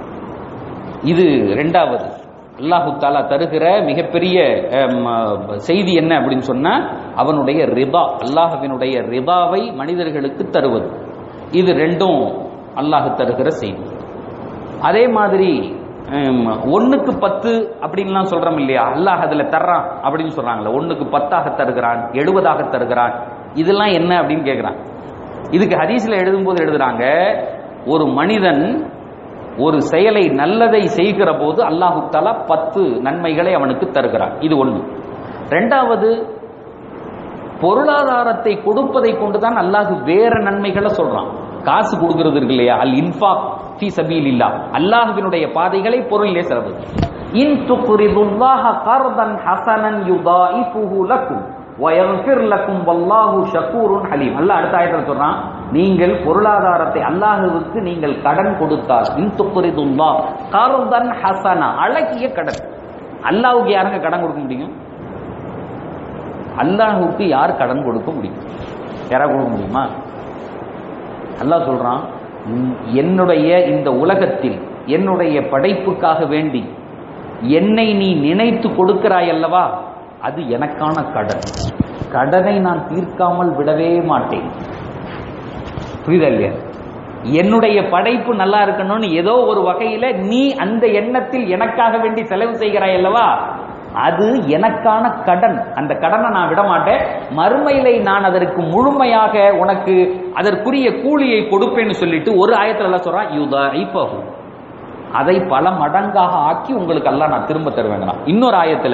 இது ரெண்டாவது அல்லாஹு தாலா தருகிற மிகப்பெரிய அம், செய்தி என்ன அப்படின்னு சொன்னா அவனுடைய ரிபா அல்லாஹ்வினுடைய ரிபாவை மனிதர்களுக்கு தருவது இது ரெண்டும் அல்லாஹ் தருகிற செய்தி அதே மாதிரி ஹம், ஒண்ணுக்கு பத்து அப்படின்லாம் சொல்றோம் இல்லையா அல்லாஹ் அதுல தர்றான் அப்படின்னு சொல்றாங்கல்ல ஒண்ணுக்கு பத்தாக தருகிறான் எழுபதாக தருகிறான் இதெல்லாம் என்ன அப்படின்னு கேட்கிறான் இதுக்கு ஹதீஸ்ல எழுதும்போது எழுதுறாங்க ஒரு மனிதன் ஒரு செயலை நல்லதை செய்கிற போது அல்லாஹு தஆலா பத்து நன்மைகளை அவனுக்கு தருகிறான் இது ஒண்ணு ரெண்டாவது பொருளாதாரத்தை கொடுப்பதை கொண்டுதான் அல்லாஹ் வேற நன்மைகளை சொல்றான் காசு கொடுக்கிறது இருக்கு இல்லையா அல் இன்ஃபாக் ஃபீ சபீலில்லா அல்லாஹ்வினுடைய பாதைகளை பொருளிலே செலவு இன் துக்ரிதுல்லாஹ கர்தன் ஹசனன் யுதாயிஃபுஹு லக்கும் வயஃபிர் லக்கும் வல்லாஹு ஷக்கூருன் ஹலீம் அல்லாஹ் அடுத்த ஆயத்துல சொல்றான் நீங்கள் பொருளாதாரத்தை அல்லாஹ்வுக்கு நீங்கள் கடன் கொடுத்தால் இன் துக்ரிதுல்லாஹ் கர்தன் ஹசனா அழகிய கடன் அல்லாஹ்வுக்கு யாருங்க கடன் கொடுக்க முடியும் அல்லாஹ்வுக்கு யார் கடன் கொடுக்க முடியும் யாராவது கொடுக்க முடியுமா அல்லாஹ் சொல்றான் "உம், என்னுடைய இந்த உலகத்தில் என்னுடைய படைப்புக்காக வேண்டி என்னை நீ நினைத்து கொடுக்கிறாய் அல்லவா அது எனக்கான கடன் கடனை நான் தீர்க்காமல் விடவே மாட்டேன் புரியுதா இல்லையா என்னுடைய படைப்பு நல்லா இருக்கணும்னு ஏதோ ஒரு வகையில நீ அந்த எண்ணத்தில் எனக்காக வேண்டி செலவு செய்கிறாய் அல்லவா அது எனக்கான கடன் அந்த கடனை நான் விட மாட்டேன் மறுமையிலை நான் அதற்கு முழுமையாக உனக்கு அதற்குரிய கூலியை கொடுப்பேன்னு சொல்லிட்டு ஒரு ஆயத்துல எல்லாம் சொல்றான் யுதாயிஃபஹு அதை பல மடங்காக ஆக்கி உங்களுக்கு எல்லாம் நான் திரும்ப தருவேங்கிறான் இன்னொரு ஆயத்துல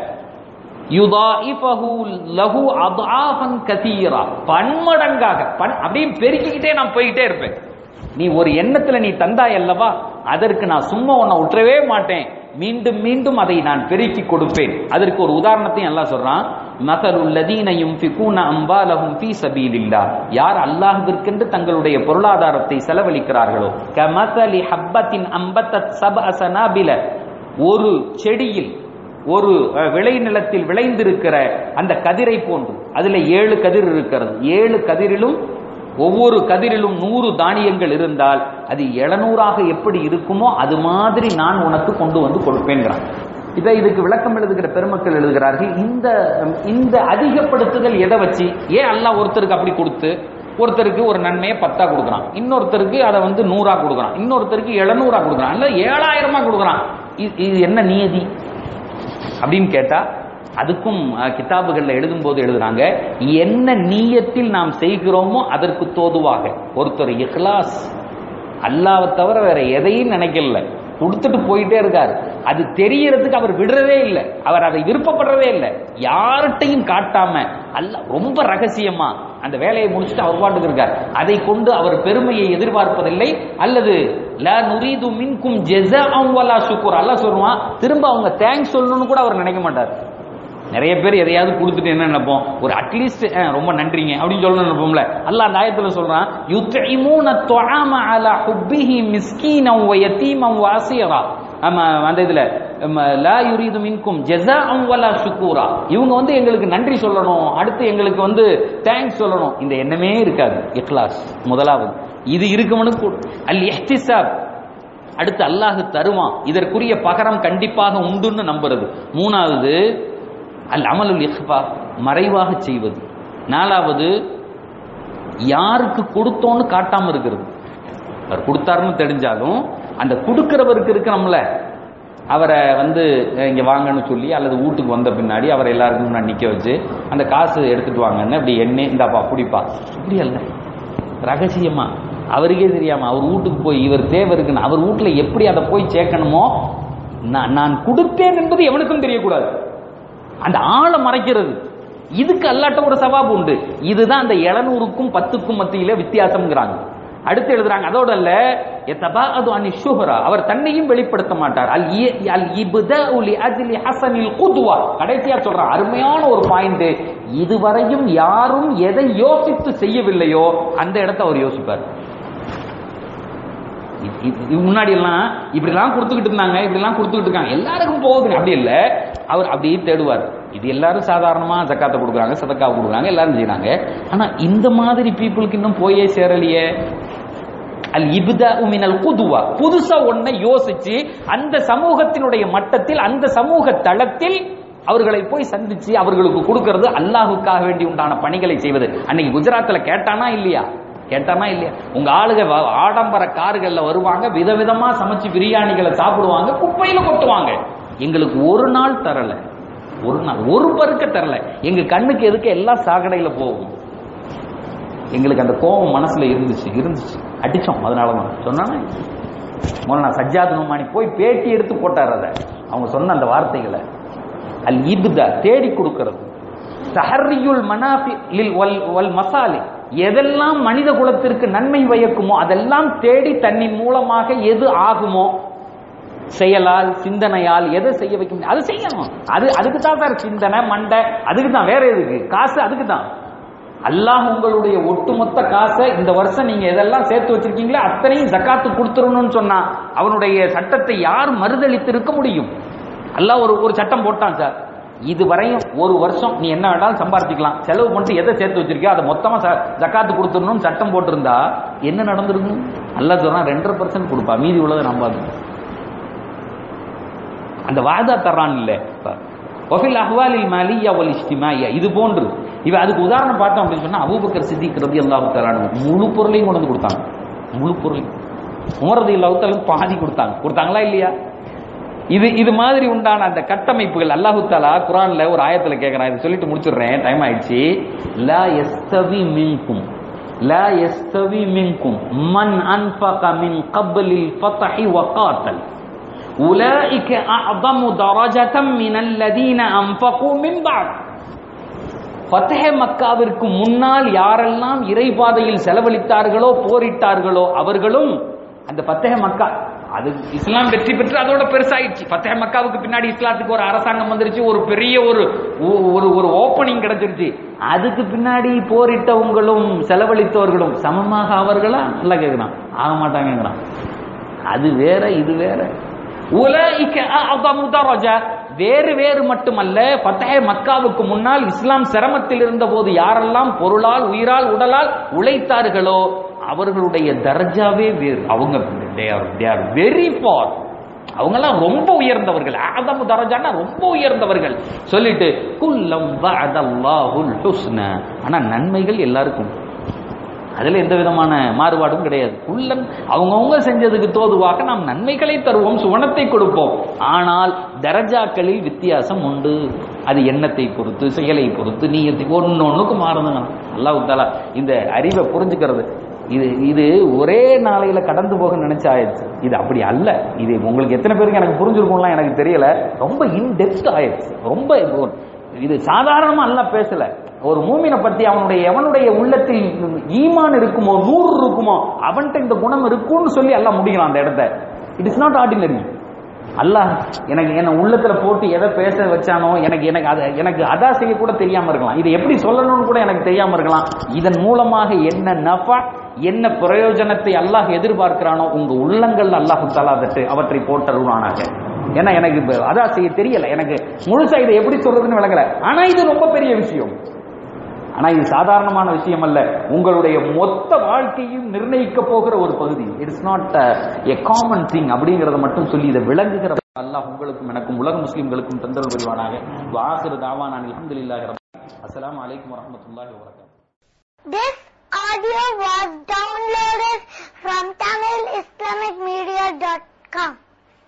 யுதாயிஃபஹு லஹு அத்ஆஃபன் கதீரா பன்மடங்காக பன் அப்படியே பெருக்கிக்கிட்டே நான் போயிட்டே இருப்பேன் நீ ஒரு எண்ணத்துல நீ தந்தாய் அல்லவா அதற்கு நான் சும்மா உன்னை விட்டுறவே மாட்டேன் மீண்டும் மீண்டும் அதை நான் பெருக்கி கொடுப்பேன் அதற்கு ஒரு உதாரணத்தையும் அல்லாஹ் சொல்றான் மகருல் லதீன யுன்ஃபிகூன அம்வாலஹும் ஃபீ சபீலில்லாஹ் யார் அல்லாஹ்விற்கென்று தங்களுடைய பொருளாதாரத்தை செலவழிக்கிறார்களோ கமஸலி ஹப்பத்தின் அம்பத்தத் சப்அ சனாபில ஒரு செடியில் ஒரு அஹ், விளைநிலத்தில் விளைந்திருக்கிற அந்த கதிரை போன்று அதுல ஏழு கதிர் இருக்கிறது ஏழு கதிரிலும் ஒவ்வொரு கதிரிலும் நூறு தானியங்கள் இருந்தால் அது எழுநூறாக எப்படி இருக்குமோ அது மாதிரி நான் உனக்கு கொண்டு வந்து கொடுப்பேங்கிறான் இதை இதுக்கு விளக்கம் எழுதுகிற பெருமக்கள் எழுதுகிறார்கள் இந்த இந்த அதிகப்படுத்துதல் எதை வச்சு ஏன் அல்லாஹ் ஒருத்தருக்கு அப்படி கொடுத்து ஒருத்தருக்கு ஒரு நன்மையை பத்தா கொடுக்குறான் இன்னொருத்தருக்கு அதை வந்து நூறா கொடுக்குறான் இன்னொருத்தருக்கு எழுநூறா கொடுக்குறான் இல்ல ஏழாயிரமா கொடுக்குறான் இது- இது என்ன நியதி அப்படின்னு கேட்டா அதுக்கும் அஹ், கிதாபுகள்ல எழுதும்போது எழுதுறாங்க என்ன நீயத்தில் நாம் செய்கிறோமோ அதற்கு தோதுவாக ஒருத்தர் இஹ்லாஸ் அல்லாவை தவிர வேற எதையும் நினைக்கல கொடுத்துட்டு போயிட்டே இருக்கார் அது தெரியறதுக்கு அவர் விடுறதே இல்லை அவர் அதை விருப்பப்படுறதே இல்லை யார்கிட்டையும் காட்டாம அல்ல ரொம்ப ரகசியமா அந்த வேலையை முடிச்சுட்டு அவர் பாட்டுக்கு இருக்கார் அதை கொண்டு அவர் பெருமையை எதிர்பார்ப்பதில்லை அல்லது லா நுரீது மின்கும் ஜெஸாஅம் வலா ஷுக்குர் அல்லாஹ் சொல்லுவான் திரும்ப அவங்க தேங்க்ஸ் சொல்லணும்னு கூட அவர் நினைக்க மாட்டார் நிறைய பேர் எதையாவது கொடுத்துட்டு என்ன நினைப்போம் ஒரு அட்லீஸ்ட் ரொம்ப நன்றிங்க அப்படின்னு சொல்லணும்னு நினைப்போம்ல அல்லாஹ் அந்த ஆயத்துல சொல்றான் யுத்இமூன துஆம அலா ஹுப்பிஹி மிஸ்கீனம் வ யதீமம் வ அஸீரா ஆமா அந்த இதுல ம, லா யுரீது மின்கும் ஜஸாஅம் வலா ஷுக்கூரா இவங்க வந்து எங்களுக்கு நன்றி சொல்லணும் அடுத்து எங்களுக்கு வந்து தேங்க்ஸ் சொல்லணும் இந்த எண்ணமே இருக்காது இக்லாஸ் முதலாவது இது இருக்கவனுக்கு அல் இஹ்திசாப் அடுத்து அல்லாஹ் தருவான் இதற்குரிய பகரம் கண்டிப்பாக உண்டுன்னு நம்புறது மூணாவது அல் அமலுல் இஹ்பா மறைவாக செய்வது நாலாவது யாருக்கு கொடுத்தோன்னு காட்டாம இருக்கிறது அவர் கொடுத்தாருன்னு தெரிஞ்சாலும் அந்த கொடுக்கிறவருக்கு இருக்கிறோம்ல அவரை வந்து அஹ், இங்க வாங்கன்னு சொல்லி அல்லது வீட்டுக்கு வந்த பின்னாடி அவரை எல்லாருக்கும் முன்னாடி நிக்க வச்சு அந்த காசு எடுத்துட்டு வாங்கன்னு அப்படி எண்ணெய் இந்தாப்பா குடிப்பா இப்படி அல்ல ரகசியமா அவருக்கே தெரியாம அவர் வீட்டுக்கு போய் இவர் தேவை இருக்குன்னு அவர் வீட்டுல எப்படி அதை போய் சேர்க்கணுமோ நான் நான் கொடுத்தேன் என்பது எவனுக்கும் தெரியக்கூடாது அந்த ஆளை மறைக்கிறது இதுக்கு அல்லாட்ட ஒரு சவாபு உண்டு இதுதான் அந்த எழுநூறுக்கும் பத்துக்கும் மத்தியில வித்தியாசம்ங்கிறாங்க அடுத்து எழுதுறாங்க அதோட அல்ல எத்தபாஅது அனி ஷுஹரா அவர் தன்னையும் வெளிப்படுத்த மாட்டார் அல் இ- அல் இப்தாஉ லி அஜ்லி ஹஸனில் குதுவா கடைசியா சொல்றான் அருமையான ஒரு பாயிண்ட் இதுவரையும் யாரும் எதை யோசித்து செய்யவில்லையோ அந்த இடத்தை அவர் யோசிப்பார் இது- இது- இது முன்னாடி எல்லாம் இப்படிலாம் கொடுத்துக்கிட்டு இருந்தாங்க இப்படிலாம் கொடுத்துக்கிட்டு இருக்காங்க எல்லாருக்கும் போகுது அப்படி இல்ல அவர் அப்படியே தேடுவார் இது எல்லாரும் சாதாரணமா ஜக்காத்தை கொடுக்குறாங்க சதக்காவை கொடுக்குறாங்க எல்லாரும் செய்றாங்க ஆனா இந்த மாதிரி பீப்புளுக்கு இன்னும் போயே சேரலையே அல் இப்தா மினல் குதுவா புதுசா ஒன்றை யோசிச்சு அந்த சமூகத்தினுடைய மட்டத்தில் அந்த சமூக தளத்தில் அவர்களை போய் சந்திச்சு அவர்களுக்கு கொடுக்கிறது அல்லாஹுக்காக வேண்டி உண்டான பணிகளை செய்வது அன்னைக்கு குஜராத்ல கேட்டானா இல்லையா கேட்டானா இல்லையா உங்க ஆளுக வ- ஆடம்பர கார்கள்ல வருவாங்க விதவிதமா சமைச்சு பிரியாணிகளை சாப்பிடுவாங்க குப்பையில கொட்டுவாங்க எங்களுக்கு ஒரு நாள் தரல ஒரு நாள் ஒரு பருக்க தரல எங்க கண்ணுக்கு எதுக்கு எல்லாம் சாக்கடையில போகும் எங்களுக்கு அந்த கோபம் மனசுல இருந்துச்சு இருந்துச்சு அடிச்சோம் அதனால தான் சொன்னானே முதல்ல நான் சஜ்ஜாத் நுமானி போய் பேட்டி எடுத்து போட்டார் அதை அவங்க சொன்ன அந்த வார்த்தைகளை அல் இப்தா தேடி கொடுக்கிறது தஹர்ரியுல் மனாஃபி லில் வல் வல் மசாலி எதெல்லாம் மனித குலத்திற்கு நன்மை பயக்குமோ அதெல்லாம் தேடி தன்னின் மூலமாக எது ஆகுமோ செயலால் சிந்தனையால் எதை செய்ய வைக்க முடியும் அதை செய்யணும் அது அதுக்கு தான் சார் சிந்தனை மண்டை அதுக்கு தான் வேற எதுக்கு காசு அதுக்கு தான் அல்லாஹ் உங்களுடைய ஒட்டுமொத்த காசை இந்த வருஷம் நீங்க எதெல்லாம் சேர்த்து வச்சிருக்கீங்களோ அத்தனையும் ஜக்காத்து கொடுத்துடணும்னு சொன்னா அவனுடைய சட்டத்தை யார் மறுதளித்து இருக்க முடியும் அல்லாஹ் ஒரு ஒரு சட்டம் போட்டான் சார் இது வரையும் ஒரு வருஷம் நீ என்ன வேணாலும் சம்பாதிக்கலாம் செலவு பண்ணிட்டு எதை சேர்த்து வச்சிருக்கியோ அதை மொத்தமா ச- ஜக்காத்து கொடுத்துடணும்னு சட்டம் போட்டிருந்தா என்ன நடந்திருக்கும் அல்லாஹ் சொல்றான் ரெண்டரை பர்சன்ட் கொடுப்பா மீதி உள்ளதை நம்பாது அந்த வாதா தர்றான் இல்ல ஒஃபில் அஹ்வாலில் மாலியா வல் இஸ்திமாயா இது போன்று இவ அதுக்கு உதாரணம் பார்த்தோம் அப்படின்னு சொன்னா அபூபக்கர் சித்திக் ரதி அல்லாஹு தரானு முழு பொருளையும் கொண்டு வந்து கொடுத்தாங்க முழு பொருளையும் உமரது அல்லாஹு பாதி கொடுத்தாங்க கொடுத்தாங்களா இல்லையா இது இது மாதிரி உண்டான அந்த கட்டமைப்புகள் அல்லாஹு தாலா குரான்ல ஒரு ஆயத்துல கேட்கறான் இதை சொல்லிட்டு முடிச்சிடுறேன் டைம் ஆயிடுச்சு லா எஸ்தவி மின்கும் லா எஸ்தவி மின்கும் மன் அன்ஃபக மின் கப்லில் ஃபத்ஹி வகாத்தல் أولئك أعظم درجة من الذين أنفقوا من بعد ஃபத்தஹே மக்காவிற்கு முன்னால் யாரெல்லாம் இறைபாதையில் செலவழித்தார்களோ போரிட்டார்களோ அவர்களும் அந்த ஃபத்தஹே மக்கா அது இஸ்லாம் வெற்றி பெற்று அதோட பெருசாயிடுச்சு ஃபத்தஹே மக்காவுக்கு பின்னாடி இஸ்லாத்துக்கு ஒரு அரசாங்கம் வந்துருச்சு ஒரு பெரிய ஒரு ஒ- ஒரு ஒரு ஓப்பனிங் கிடைச்சிருச்சு அதுக்கு பின்னாடி போரிட்டவங்களும் செலவழித்தவர்களும் சமமாக அவர்களா நல்லா கேட்கிறான் ஆக மாட்டாங்கிறான் அது வேற இது வேற உலஇக அஅதமு தரஜா வேறு வேறு மட்டுமல்ல ஃபத்தஹே மக்காவுக்கு முன்னால் இஸ்லாம் சிரமத்தில் இருந்தபோது யாரெல்லாம் பொருளால் உயிரால் உடலால் உழைத்தார்களோ அவர்களுடைய தர்ஜாவே வேறு அவங்க they are they are very far அவங்கெல்லாம் ரொம்ப உயர்ந்தவர்கள் ஆதமு தரஜானா ரொம்ப உயர்ந்தவர்கள் சொல்லிட்டு குல்லம் வஅதல்லாஹுல் ஹுஸ்ன ஆனா நன்மைகள் எல்லாருக்கும் அதுல எந்த விதமான மாறுபாடும் கிடையாது குள்ளன் அவங்கவுங்க செஞ்சதுக்கு தோதுவாக நாம் நன்மைகளை தருவோம் சுவனத்தை கொடுப்போம் ஆனால் தரஜாக்களில் வித்தியாசம் உண்டு அது எண்ணத்தை பொறுத்து செயலை பொறுத்து நீயத்தை ஒன்னு ஒண்ணுக்கு மாறுதுங்க அல்லாஹ் தாலா இந்த அறிவை புரிஞ்சுக்கிறது இது இது ஒரே நாளையில கடந்து போக நினைச்ச ஆயிடுச்சு இது அப்படி அல்ல இது உங்களுக்கு எத்தனை பேருக்கு எனக்கு புரிஞ்சிருக்கும்லாம் எனக்கு தெரியல ரொம்ப இன்டெப்த் ஆயிடுச்சு ரொம்ப இது சாதாரணமா அல்ல பேசல ஒரு மூமினை பத்தி அவனுடைய எவனுடைய உள்ளத்தில் ஈமான் இருக்குமோ நூறு இருக்குமோ அவன்கிட்ட இந்த குணம் இருக்கும்னு சொல்லி எல்லாம் முடிக்கலாம் அந்த இடத்த இட் இஸ் நாட் ஆர்டினரி அல்லாஹ் எனக்கு என்ன உள்ளத்துல போட்டு எதை பேச வச்சானோ எனக்கு எனக்கு அதை எனக்கு அதா செய்ய கூட தெரியாம இருக்கலாம் இதை எப்படி சொல்லணும்னு கூட எனக்கு தெரியாம இருக்கலாம் இதன் மூலமாக என்ன நஃபா என்ன பிரயோஜனத்தை அல்லாஹ் எதிர்பார்க்கிறானோ உங்க உள்ளங்கள் அல்லாஹு தாலா அதற்கு அவற்றை போட்டருவானாக ஏன்னா எனக்கு இப்ப அதா செய்ய தெரியல எனக்கு முழுசா இதை எப்படி சொல்றதுன்னு விளங்கல ஆனா இது ரொம்ப பெரிய விஷயம் ஆனா இது சாதாரணமான விஷயம் அல்ல உங்களுடைய மொத்த வாழ்க்கையும் நிர்ணயிக்க போகிற ஒரு பகுதி it's not a common thing அப்படிங்கறத மட்டும் சொல்லி இதை விளங்குகிற அல்லாஹ் உங்களுக்கும் எனக்கும் உலக முஸ்லிம்களுக்கும் தந்தல் புரிவானாக வாசிறு தாவான் அல்ஹம்துலில்லாஹி ரப்பி அஸ்ஸலாமு அலைக்கும் வரஹ்மத்துல்லாஹி வபரகாத்துஹு This audio was downloaded from TamilIslamicMedia.com.